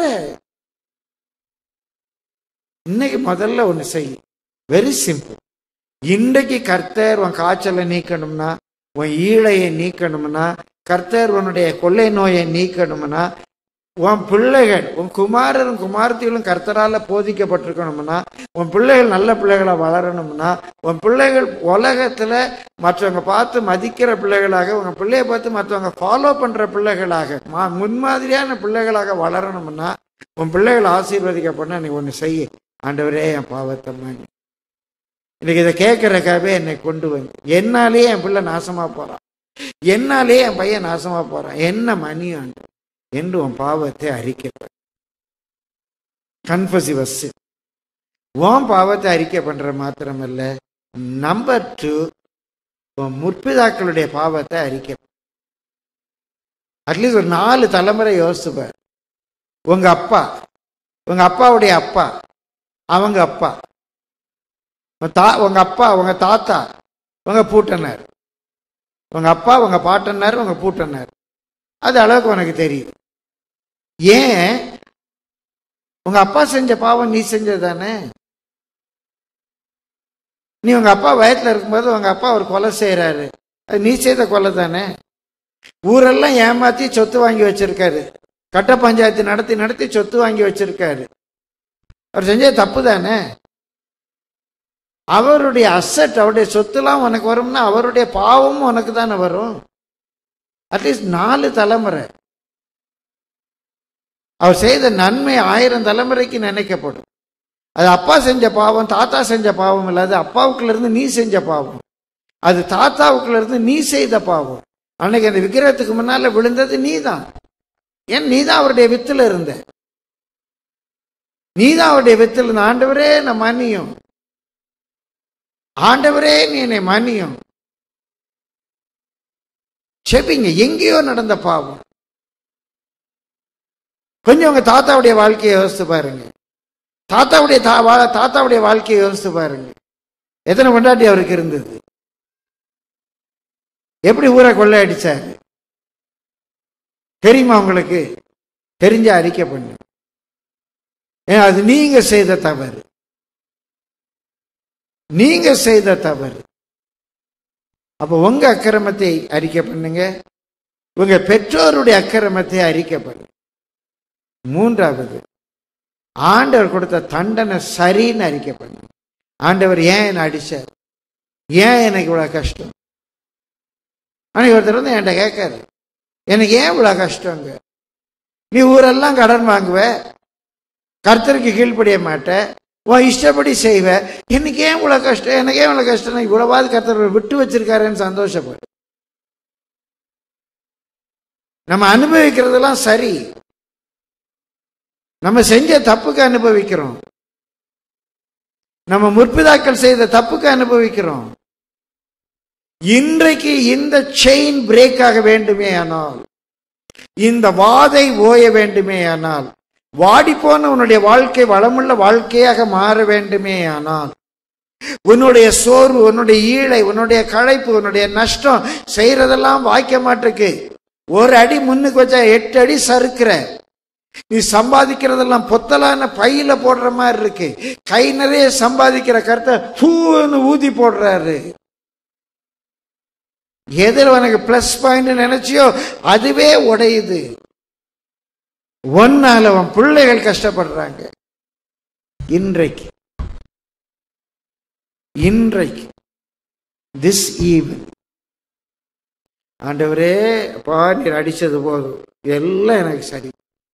Speaker 1: இன்னைக்கு முதல்ல ஒண்ணு செய் வெரி சிம்பிள் இன்றைக்கு கர்த்தர் உன் காய்ச்சலை நீக்கணும்னா உன் ஈழையை நீக்கணும்னா கர்த்தர் உன்னுடைய கொள்ளை நோயை நீக்கணும்னா உன் பிள்ளைகள் உன் குமாரரும் குமாரத்திகளும் கர்த்தரால போதிக்கப்பட்டிருக்கணும்னா உன் பிள்ளைகள் நல்ல பிள்ளைகளா வளரணும்னா உன் பிள்ளைகள் உலகத்துல மற்றவங்க பார்த்து மதிக்கிற பிள்ளைகளாக உங்க பிள்ளைய பார்த்து மற்றவங்க ஃபாலோ பண்ற பிள்ளைகளாக மா- முன்மாதிரியான பிள்ளைகளாக வளரணும்னா உன் பிள்ளைகள் ஆசீர்வதிக்கப்படணும் நீ ஒன்று செய்ய ஆண்டவரே என் பாவத்தை மன்னி இன்னைக்கு இதை கேட்கறக்காகவே என்னை கொண்டு வந்து என்னாலேயே என் பிள்ளை நாசமா போறான் என்னாலேயே என் பையன் நாசமா போறான் என்ன மணி ஆண்டு என்று உன் பாவத்தை அறிக்கை கன்ஃபசிவஸ் உன் பாவத்தை அறிக்கை பண்ற மாத்திரமல்ல நம்பர் டூ உன் முற்பிதாக்களுடைய பாவத்தை அறிக்கை அட்லீஸ்ட் ஒரு நாலு தலைமுறை யோசிச்சுப்பார் உங்க அப்பா உங்க அப்பாவுடைய அப்பா அவங்க அப்பா உங்க தா உங்க அப்பா உங்க தாத்தா உங்க பூட்டனார் உங்க அப்பா உங்க பாட்டனார் உங்க பூட்டனார் அது அளவுக்கு உனக்கு தெரியும் ஏன் உங்க அப்பா செஞ்ச பாவம் நீ செஞ்சது தானே நீ உங்க அப்பா வயத்துல இருக்கும்போது உங்க அப்பா ஒரு கொலை செய்யறாரு அது நீ செய்த கொலை தானே ஊரெல்லாம் ஏமாத்தி சொத்து வாங்கி வச்சிருக்காரு கட்ட பஞ்சாயத்து நடத்தி நடத்தி சொத்து வாங்கி வச்சிருக்காரு அவர் செஞ்சது தப்பு தானே அவருடைய அசட் அவருடைய சொத்துலாம் உனக்கு வரும்னா அவருடைய பாவமும் உனக்கு தானே வரும் அட்லீஸ்ட் நாலு தலைமுறை அவர் செய்த நன்மை ஆயிரம் தலைமுறைக்கு நினைக்கப்படும் அது அப்பா செஞ்ச பாவம் தாத்தா செஞ்ச பாவம் இல்லை அது அப்பாவுக்குள்ள இருந்து நீ செஞ்ச பாவம் அது தாத்தாவுக்குள்ள இருந்து நீ செய்த பாவம் அன்னைக்கு அந்த விக்கிரகத்துக்கு முன்னால விழுந்தது நீதான் ஏன் நீதான் அவருடைய வித்துல இருந்த நீதான் அவருடைய வித்துல இருந்த ஆண்டவரே நான் மன்னியும் ஆண்டவரே நீ என்னை மன்னியும் செபிங்க எங்கேயோ நடந்த பாவம் கொஞ்சம் உங்க தாத்தாவுடைய வாழ்க்கையை யோசித்து பாருங்க தாத்தாவுடைய தா- வா- தாத்தாவுடைய வாழ்க்கையை யோசித்து பாருங்க எத்தனை கொண்டாட்டி அவருக்கு இருந்தது எப்படி ஊரை கொள்ளை அடிச்சாரு தெரியுமா உங்களுக்கு தெரிஞ்ச அறிக்கை பண்ணு ஏன் அது நீங்க செய்த தவறு நீங்க செய்த தவறு அப்ப உங்க அக்கிரமத்தை அறிக்கை பண்ணுங்க உங்க பெற்றோருடைய அக்கிரமத்தை அறிக்கை பண்ணுங்க மூன்றாவது ஆண்டவர் கொடுத்த தண்டனை சரின்னு அறிக்கை பண்ணுங்க ஆண்டவர் ஏன் என்னை அடிச்சார் ஏன் எனக்கு இவ்வளவு கஷ்டம் அன்னைக்கு ஒருத்தர் வந்து என்கிட்ட கேட்காரு எனக்கு ஏன் இவ்வளவு கஷ்டங்க நீ ஊரெல்லாம் கடன் வாங்குவ கர்த்தருக்கு கீழ்ப்படிய மாட்ட உன் இஷ்டப்படி செய்வ எனக்கு ஏன் இவ்வளவு கஷ்டம் எனக்கு ஏன் இவ்வளவு கஷ்டம் இவ்வளவாது கர்த்தர் விட்டு வச்சிருக்காருன்னு சந்தோஷப்படு நம்ம அனுபவிக்கிறதெல்லாம் சரி நம்ம செஞ்ச தப்புக்கு அனுபவிக்கிறோம் நம்ம முற்பிதாக்கள் செய்த தப்புக்கு அனுபவிக்கிறோம் இன்றைக்கு இந்த செயின் பிரேக் ஆக வேண்டுமே ஆனால் இந்த வாதை ஓய வேண்டுமே ஆனால் வாடிப்போன உன்னுடைய வாழ்க்கை வளமுள்ள வாழ்க்கையாக மாற வேண்டுமே ஆனால் உன்னுடைய சோர்வு உன்னுடைய ஈழை உன்னுடைய களைப்பு உன்னுடைய நஷ்டம் செய்யறதெல்லாம் வாய்க்க மாட்டிருக்கு ஒரு அடி முன்னுக்கு வச்சா எட்டு அடி சறுக்கிற நீ சம்பாதிக்கிறதெல்லாம் பொத்தலான பையில போடுற மாதிரி இருக்கு கை நிறைய சம்பாதிக்கிற கருத்தை பூன்னு ஊதி போடுறாரு எதில் உனக்கு பிளஸ் பாயிண்ட் நினைச்சியோ அதுவே உடையுது ஒன்னால அவன் பிள்ளைகள் கஷ்டப்படுறாங்க இன்றைக்கு இன்றைக்கு திஸ் ஈவன் ஆண்டவரே அப்பா நீர் அடிச்சது போதும் எல்லாம் எனக்கு சரி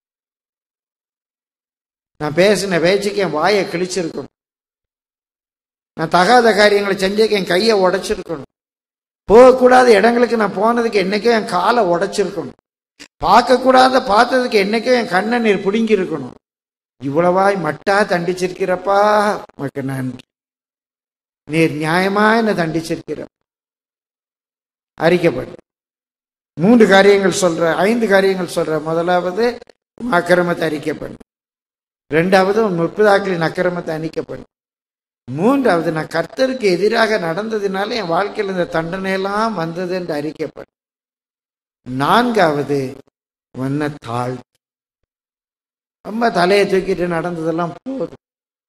Speaker 1: நான் பேசின பேச்சுக்கு என் வாயை கிழிச்சிருக்கணும் நான் தகாத காரியங்களை செஞ்சதுக்கு என் கையை உடைச்சிருக்கணும் போகக்கூடாத இடங்களுக்கு நான் போனதுக்கு என்னைக்கோ என் காலை உடைச்சிருக்கணும் பார்க்கக்கூடாத பார்த்ததுக்கு என்னைக்கோ என் கண்ணை நீர் பிடுங்கி இருக்கணும் இவ்வளவாய் மட்டா தண்டிச்சிருக்கிறப்பா உனக்கு நன்றி நீர் நியாயமா என்ன தண்டிச்சிருக்கிற அறிக்கப்படு மூன்று காரியங்கள் சொல்ற ஐந்து காரியங்கள் சொல்ற முதலாவது உன் அக்கிரமத்தை அறிக்கப்படு ரெண்டாவது உன் முற்பதாக்களின் அக்கிரமத்தை அணிக்கப்படும் மூன்றாவது நான் கர்த்தருக்கு எதிராக நடந்ததினால என் வாழ்க்கையில் இந்த தண்டனையெல்லாம் வந்தது என்று அறிக்கப்படும் நான்காவது உன்னை தாழ் ரொம்ப தலையை தூக்கிட்டு நடந்ததெல்லாம் போதும்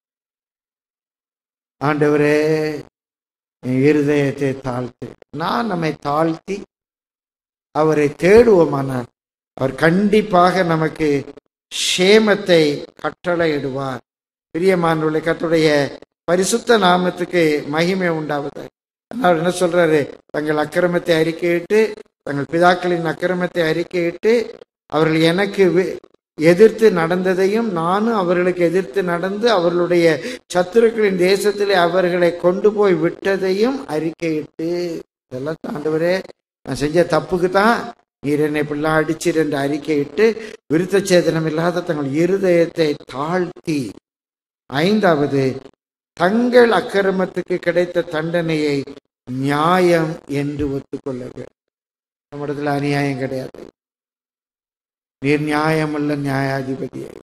Speaker 1: ஆண்டவரே என் இருதயத்தை தாழ்த்து நான் நம்மை தாழ்த்தி அவரை தேடுவோமானால் அவர் கண்டிப்பாக நமக்கு ஷேமத்தை கட்டளையிடுவார் பிரியமானுள்ள கத்துடைய பரிசுத்த நாமத்துக்கு மகிமை உண்டாவது அவர் என்ன சொல்றாரு தங்கள் அக்கிரமத்தை அறிக்கையிட்டு தங்கள் பிதாக்களின் அக்கிரமத்தை அறிக்கையிட்டு அவர்கள் எனக்கு வி- எதிர்த்து நடந்ததையும் நானும் அவர்களுக்கு எதிர்த்து நடந்து அவர்களுடைய சத்துருக்களின் தேசத்திலே அவர்களை கொண்டு போய் விட்டதையும் அறிக்கையிட்டு இதெல்லாம் ஆண்டவரே நான் செஞ்ச தப்புக்கு தான் நீர் என்னை இப்படிலாம் அடிச்சிரு என்று அறிக்கையிட்டு விருத்த சேதனம் இல்லாத தங்கள் இருதயத்தை தாழ்த்தி ஐந்தாவது தங்கள் அக்கிரமத்துக்கு கிடைத்த தண்டனையை நியாயம் என்று ஒத்துக்கொள்ள வேண்டும் நம்மிடத்துல அநியாயம் கிடையாது நீர் நியாயமுள்ள நியாயாதிபதியை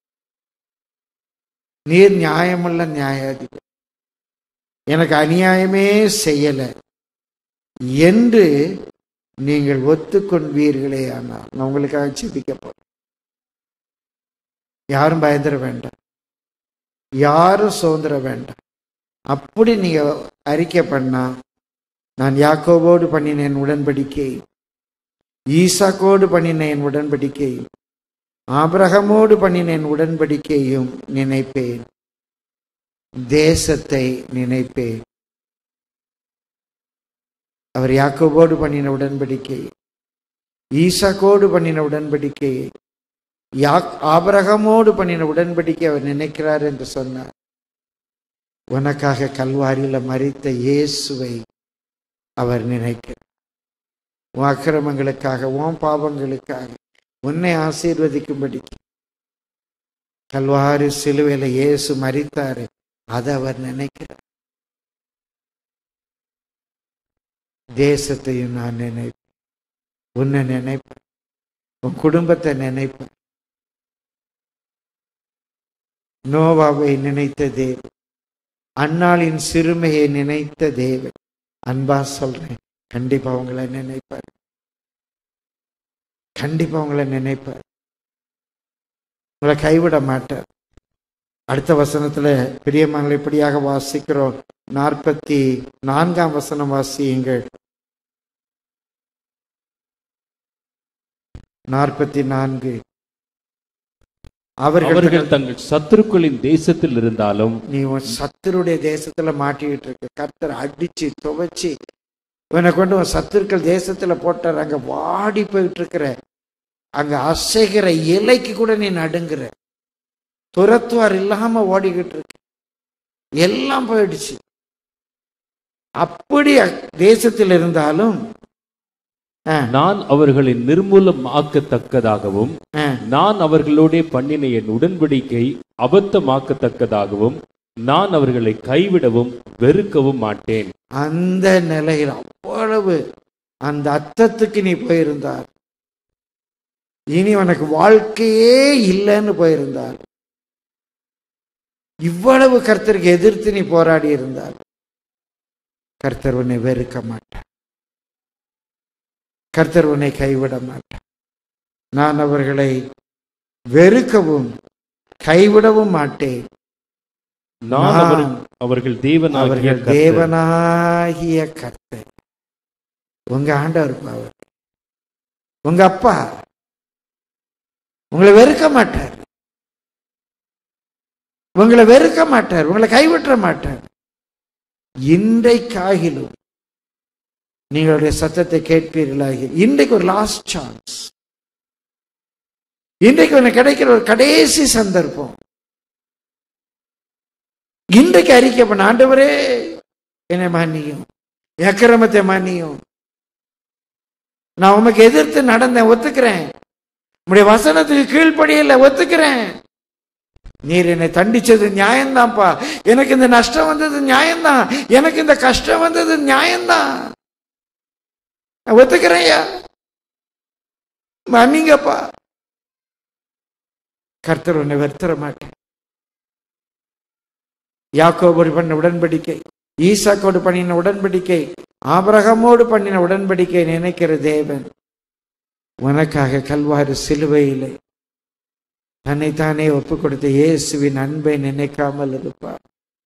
Speaker 1: நீர் நியாயமுள்ள நியாயாதிபதி எனக்கு அநியாயமே செய்யல என்று நீங்கள் ஒத்துக்கொள்வீர்களே ஆனால் நான் உங்களுக்காக சிந்திக்க போறேன் யாரும் பயந்துட வேண்டாம் யாரும் சுதந்திர வேண்டாம் அப்படி நீங்க அறிக்கை பண்ணா நான் யாக்கோவோடு பண்ணின என் உடன்படிக்கை ஈசாக்கோடு பண்ணின என் உடன்படிக்கை ஆபிரகமோடு பண்ணின என் உடன்படிக்கையும் நினைப்பேன் தேசத்தை நினைப்பேன் அவர் யாக்கோபோடு பண்ணின உடன்படிக்கை ஈசாக்கோடு பண்ணின உடன்படிக்கை யாக் ஆபரகமோடு பண்ணின உடன்படிக்கை அவர் நினைக்கிறார் என்று சொன்னார் உனக்காக கல்வாரியில மறித்த இயேசுவை அவர் நினைக்கிறார் உன் அக்கிரமங்களுக்காக உன் பாவங்களுக்காக உன்னை ஆசீர்வதிக்கும்படி கல்வாரி சிலுவையில இயேசு மறித்தாரு அதை அவர் நினைக்கிறார் தேசத்தையும் நான் நினைப்பேன் உன்னை நினைப்பேன் உன் குடும்பத்தை நினைப்பேன் நோவாவை நினைத்த தேவன் அன்னாளின் சிறுமையை நினைத்த தேவன் அன்பா சொல்றேன் கண்டிப்பா உங்களை நினைப்பார் கண்டிப்பா உங்களை நினைப்பார் உங்களை கைவிட மாட்டார் அடுத்த வசனத்துல பிரியமானங்களை இப்படியாக வாசிக்கிறோம் நாற்பத்தி நான்காம் வசனம் வாசியுங்கள் நாற்பத்தி நான்கு அவர்கள்
Speaker 2: அவர்கள் தங்கள் சத்துருக்களின் தேசத்தில் இருந்தாலும்
Speaker 1: நீ உன் சத்துருடைய தேசத்துல மாட்டிக்கிட்டு இருக்க கர்த்தர் அடிச்சு துவைச்சு இவனை கொண்டு உன் சத்துருக்கள் தேசத்துல போட்டார் அங்க வாடி போயிட்டு இருக்கிற அங்க அசைகிற இலைக்கு கூட நீ நடுங்குற துரத்துவார் இல்லாம ஓடிக்கிட்டு இருக்கு எல்லாம் போயிடுச்சு அப்படி அ- தேசத்தில் இருந்தாலும் ஆ,
Speaker 2: நான் அவர்களை நிர்மூலமாக்கத்தக்கதாகவும்
Speaker 1: ஆ.
Speaker 2: நான் அவர்களோடே பண்ணின என் உடன்படிக்கை அபத்தமாக்கத்தக்கதாகவும் நான் அவர்களை கைவிடவும் வெறுக்கவும் மாட்டேன்
Speaker 1: அந்த நிலையில் அவ்வளவு அந்த அர்த்தத்துக்கு நீ போயிருந்தார் இனி உனக்கு வாழ்க்கையே இல்லைன்னு போயிருந்தார் இவ்வளவு கர்த்தருக்கு எதிர்த்து நீ போராடி இருந்தார் கர்த்தர் உன்னை வெறுக்க மாட்டார் கர்த்தர் உன்னை கைவிட மாட்டார் நான் அவர்களை வெறுக்கவும் கைவிடவும் மாட்டேன்
Speaker 2: நான்
Speaker 1: நான்
Speaker 2: அவர்- அவர்கள் தேவனாகிய
Speaker 1: அவர்கள்
Speaker 2: கர்த்தர்.
Speaker 1: தேவனாகிய கர்த்தர் உங்க ஆண்டவர் அவர் உங்க அப்பா உங்களை வெறுக்க மாட்டார் உங்களை வெறுக்க மாட்டார் உங்களை கைவிட்ட மாட்டார் இன்றைக்காகிலும் நீங்களுடைய சத்தத்தை கேட்பீர்களாகி இன்றைக்கு ஒரு லாஸ்ட் சான்ஸ் இன்றைக்கு உனக்கு கிடைக்கிற ஒரு கடைசி சந்தர்ப்பம் இன்றைக்கு அறிக்கை பண்ண ஆண்டவரே என்னை மன்னியும் அக்கிரமத்தை மன்னியும் நான் உமக்கு எதிர்த்து நடந்தேன் ஒத்துக்கிறேன் உடைய வசனத்துக்கு கீழ்ப்படியில ஒத்துக்கிறேன் நீர் என்னை தண்டிச்சது நியாயம்தான்ப்பா எனக்கு இந்த நஷ்டம் வந்தது நியாயம்தான் எனக்கு இந்த கஷ்டம் வந்தது நியாயம்தான் நான் ஒத்துக்கிறேன்யா மன்னிங்கப்பா கர்த்தர் உன்னை வருத்தர மாட்டேன் யாக்கோபோடு பண்ண உடன்படிக்கை ஈசாக்கோடு பண்ணின உடன்படிக்கை ஆபிரகமோடு பண்ணின உடன்படிக்கை நினைக்கிற தேவன் உனக்காக கல்வாரி சிலுவையிலே தன்னைத்தானே ஒப்பு கொடுத்த இயேசுவின் அன்பை நினைக்காமல் இருப்பார்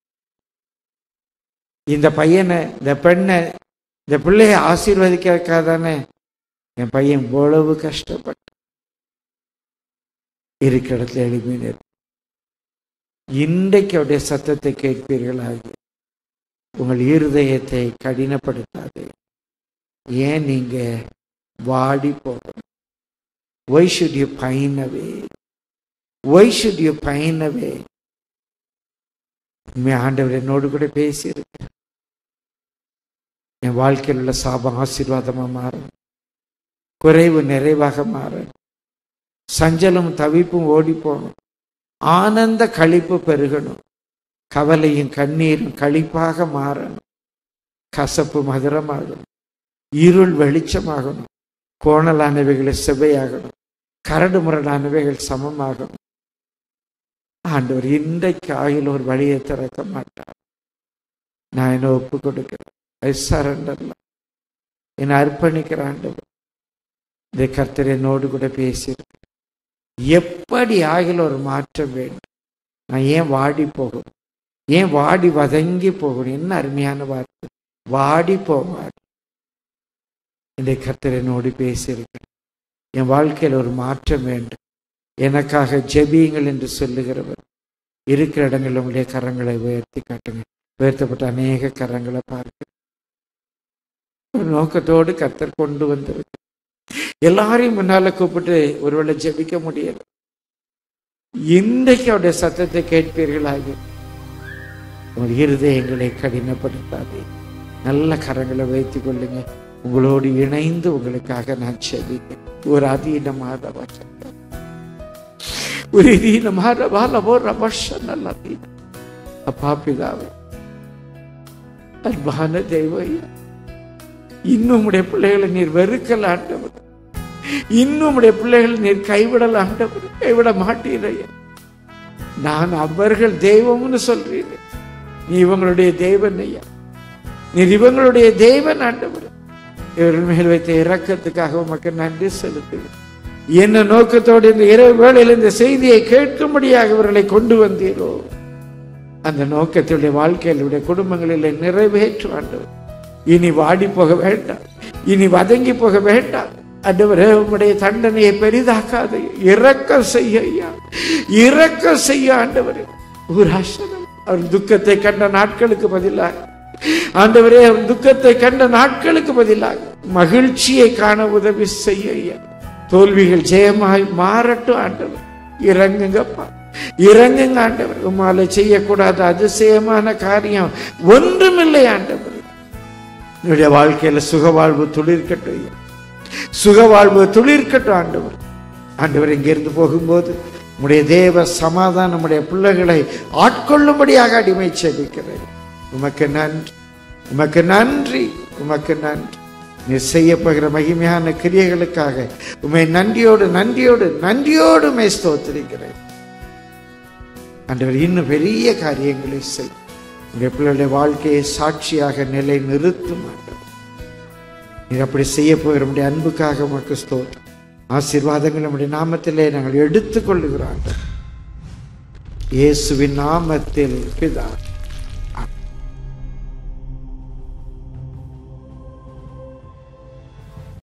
Speaker 1: இந்த பையனை இந்த பெண்ணை இந்த பிள்ளையை ஆசீர்வதிக்காதானே என் பையன் இவ்வளவு கஷ்டப்பட்டு இருக்கிற இடத்துல எளிமையினர் இன்றைக்கு அவருடைய சத்தத்தை கேட்பீர்களாக உங்கள் இருதயத்தை கடினப்படுத்தாது ஏன் நீங்க வாடி போகணும் why should you pine away why should you pine away ஆண்டவர் என்னோடு கூட பேசியிருக்கு என் வாழ்க்கையில் உள்ள சாபம் ஆசீர்வாதமா மாறும் குறைவு நிறைவாக மாறும் சஞ்சலும் தவிப்பும் ஓடி போகணும் ஆனந்த களிப்பு பெருகணும் கவலையும் கண்ணீரும் களிப்பாக மாறணும் கசப்பு மதுரமாகணும் இருள் வெளிச்சமாகணும் கோணலானவைகளை செவ்வையாகணும் கரடு முரடானவைகள் சமமாகணும் ஆண்டவர் இன்றைக்கு ஆகில் ஒரு வழியை திறக்க மாட்டார் நான் என்ன ஒப்பு கொடுக்கிறேன் ஐ சரண்டர்ல என்னை அர்ப்பணிக்கிற ஆண்டவர் இந்த கர்த்தர் என்னோடு கூட பேசியிருக்கு எப்படி ஆகில ஒரு மாற்றம் வேண்டும் நான் ஏன் வாடி போகணும் ஏன் வாடி வதங்கி போகணும் என்ன அருமையான வார்த்தை வாடி போவார் இந்த கர்த்தர் என்னோடு பேசியிருக்கிறேன் என் வாழ்க்கையில் ஒரு மாற்றம் வேண்டும் எனக்காக ஜெபியுங்கள் என்று சொல்லுகிறவர் இருக்கிற இடங்களில் உங்களுடைய கரங்களை உயர்த்தி காட்டுங்க உயர்த்தப்பட்ட அநேக கரங்களை பார்க்க ஒரு நோக்கத்தோடு கர்த்தர் கொண்டு வந்திருக்கு எல்லாரையும் முன்னால கூப்பிட்டு ஒருவேளை ஜெபிக்க முடியல இன்றைக்கு அவருடைய சத்தத்தை கேட்பீர்களாக உங்கள் இருதயங்களை கடினப்படுத்தாதே நல்ல கரங்களை வைத்துக் கொள்ளுங்க உங்களோடு இணைந்து உங்களுக்காக நான் செபிக்கிறேன் ஒரு அதீனமான வசனம் ஒரு இதீனமான வாழவோ ரபஷன் நல்ல அதீனம் அப்பா பிதாவே அன்பான தெய்வம் இன்னும் உடைய பிள்ளைகளை நீர் வெறுக்கல ஆண்டவர் இன்னும் உடைய பிள்ளைகளை நீர் கைவிடல ஆண்டவர் கைவிட மாட்டீரையா நான் அவர்கள் தெய்வம்னு சொல்றீங்க நீ இவங்களுடைய தேவன் ஐயா நீர் இவங்களுடைய தேவன் ஆண்டவர் இவர்கள் மேல் வைத்த இரக்கத்துக்காக உமக்கு நன்றி செலுத்துகிறேன் என்ன நோக்கத்தோடு இந்த இரவு வேளையில் இந்த செய்தியை கேட்கும்படியாக இவர்களை கொண்டு வந்தீரோ அந்த நோக்கத்துடைய வாழ்க்கையிலுடைய குடும்பங்களில் நிறைவேற்று ஆண்டவர் இனி வாடி போக வேண்டாம் இனி வதங்கி போக வேண்டாம் ஆண்டவரே உம்முடைய தண்டனையை பெரிதாக்காது இறக்க செய்ய ஐயா இறக்க செய்ய ஆண்டவரே ஊராசனம் அவர் துக்கத்தை கண்ட நாட்களுக்கு பதிலாக ஆண்டவரே அவர் துக்கத்தை கண்ட நாட்களுக்கு பதிலாக மகிழ்ச்சியை காண உதவி செய்ய ஐயா தோல்விகள் ஜெயமாய் மாறட்டும் ஆண்டவர் இறங்குங்கப்பா இறங்குங்க ஆண்டவர் உமால செய்யக்கூடாத அதிசயமான காரியம் ஒன்றுமில்லை ஆண்டவர் என்னுடைய வாழ்க்கையில சுகவாழ்வு துளிர்க்கட்டும் ஐயா. சுகவாழ்வு துளிர்க்கட்டும் ஆண்டவர் ஆண்டவர் இங்கிருந்து போகும்போது உம்முடைய தேவ சமாதானம் நம்முடைய பிள்ளைகளை ஆட்கொள்ளும்படியாக அடிமை செபிக்கிறேன் உமக்கு நன்றி உமக்கு நன்றி உமக்கு நன்றி நீ செய்யப்போகிற மகிமையான கிரியைகளுக்காக உமை நன்றியோடு நன்றியோடு நன்றியோடு உமை ஸ்தோத்திரிக்கிறேன் ஆண்டவர் இன்னும் பெரிய காரியங்களை செய் உடைய பிள்ளைகளுடைய வாழ்க்கையை சாட்சியாக நிலை நிறுத்தும் ஆண்டவர் நீர் அப்படி செய்ய போகிற நம்முடைய அன்புக்காக உமக்கு ஸ்தோத்திரம் ஆசீர்வாதங்கள் நம்முடைய நாமத்திலே நாங்கள் எடுத்துக்கொள்ளுகிறோம் ஆண்டவர். இயேசுவின் நாமத்தில் பிதா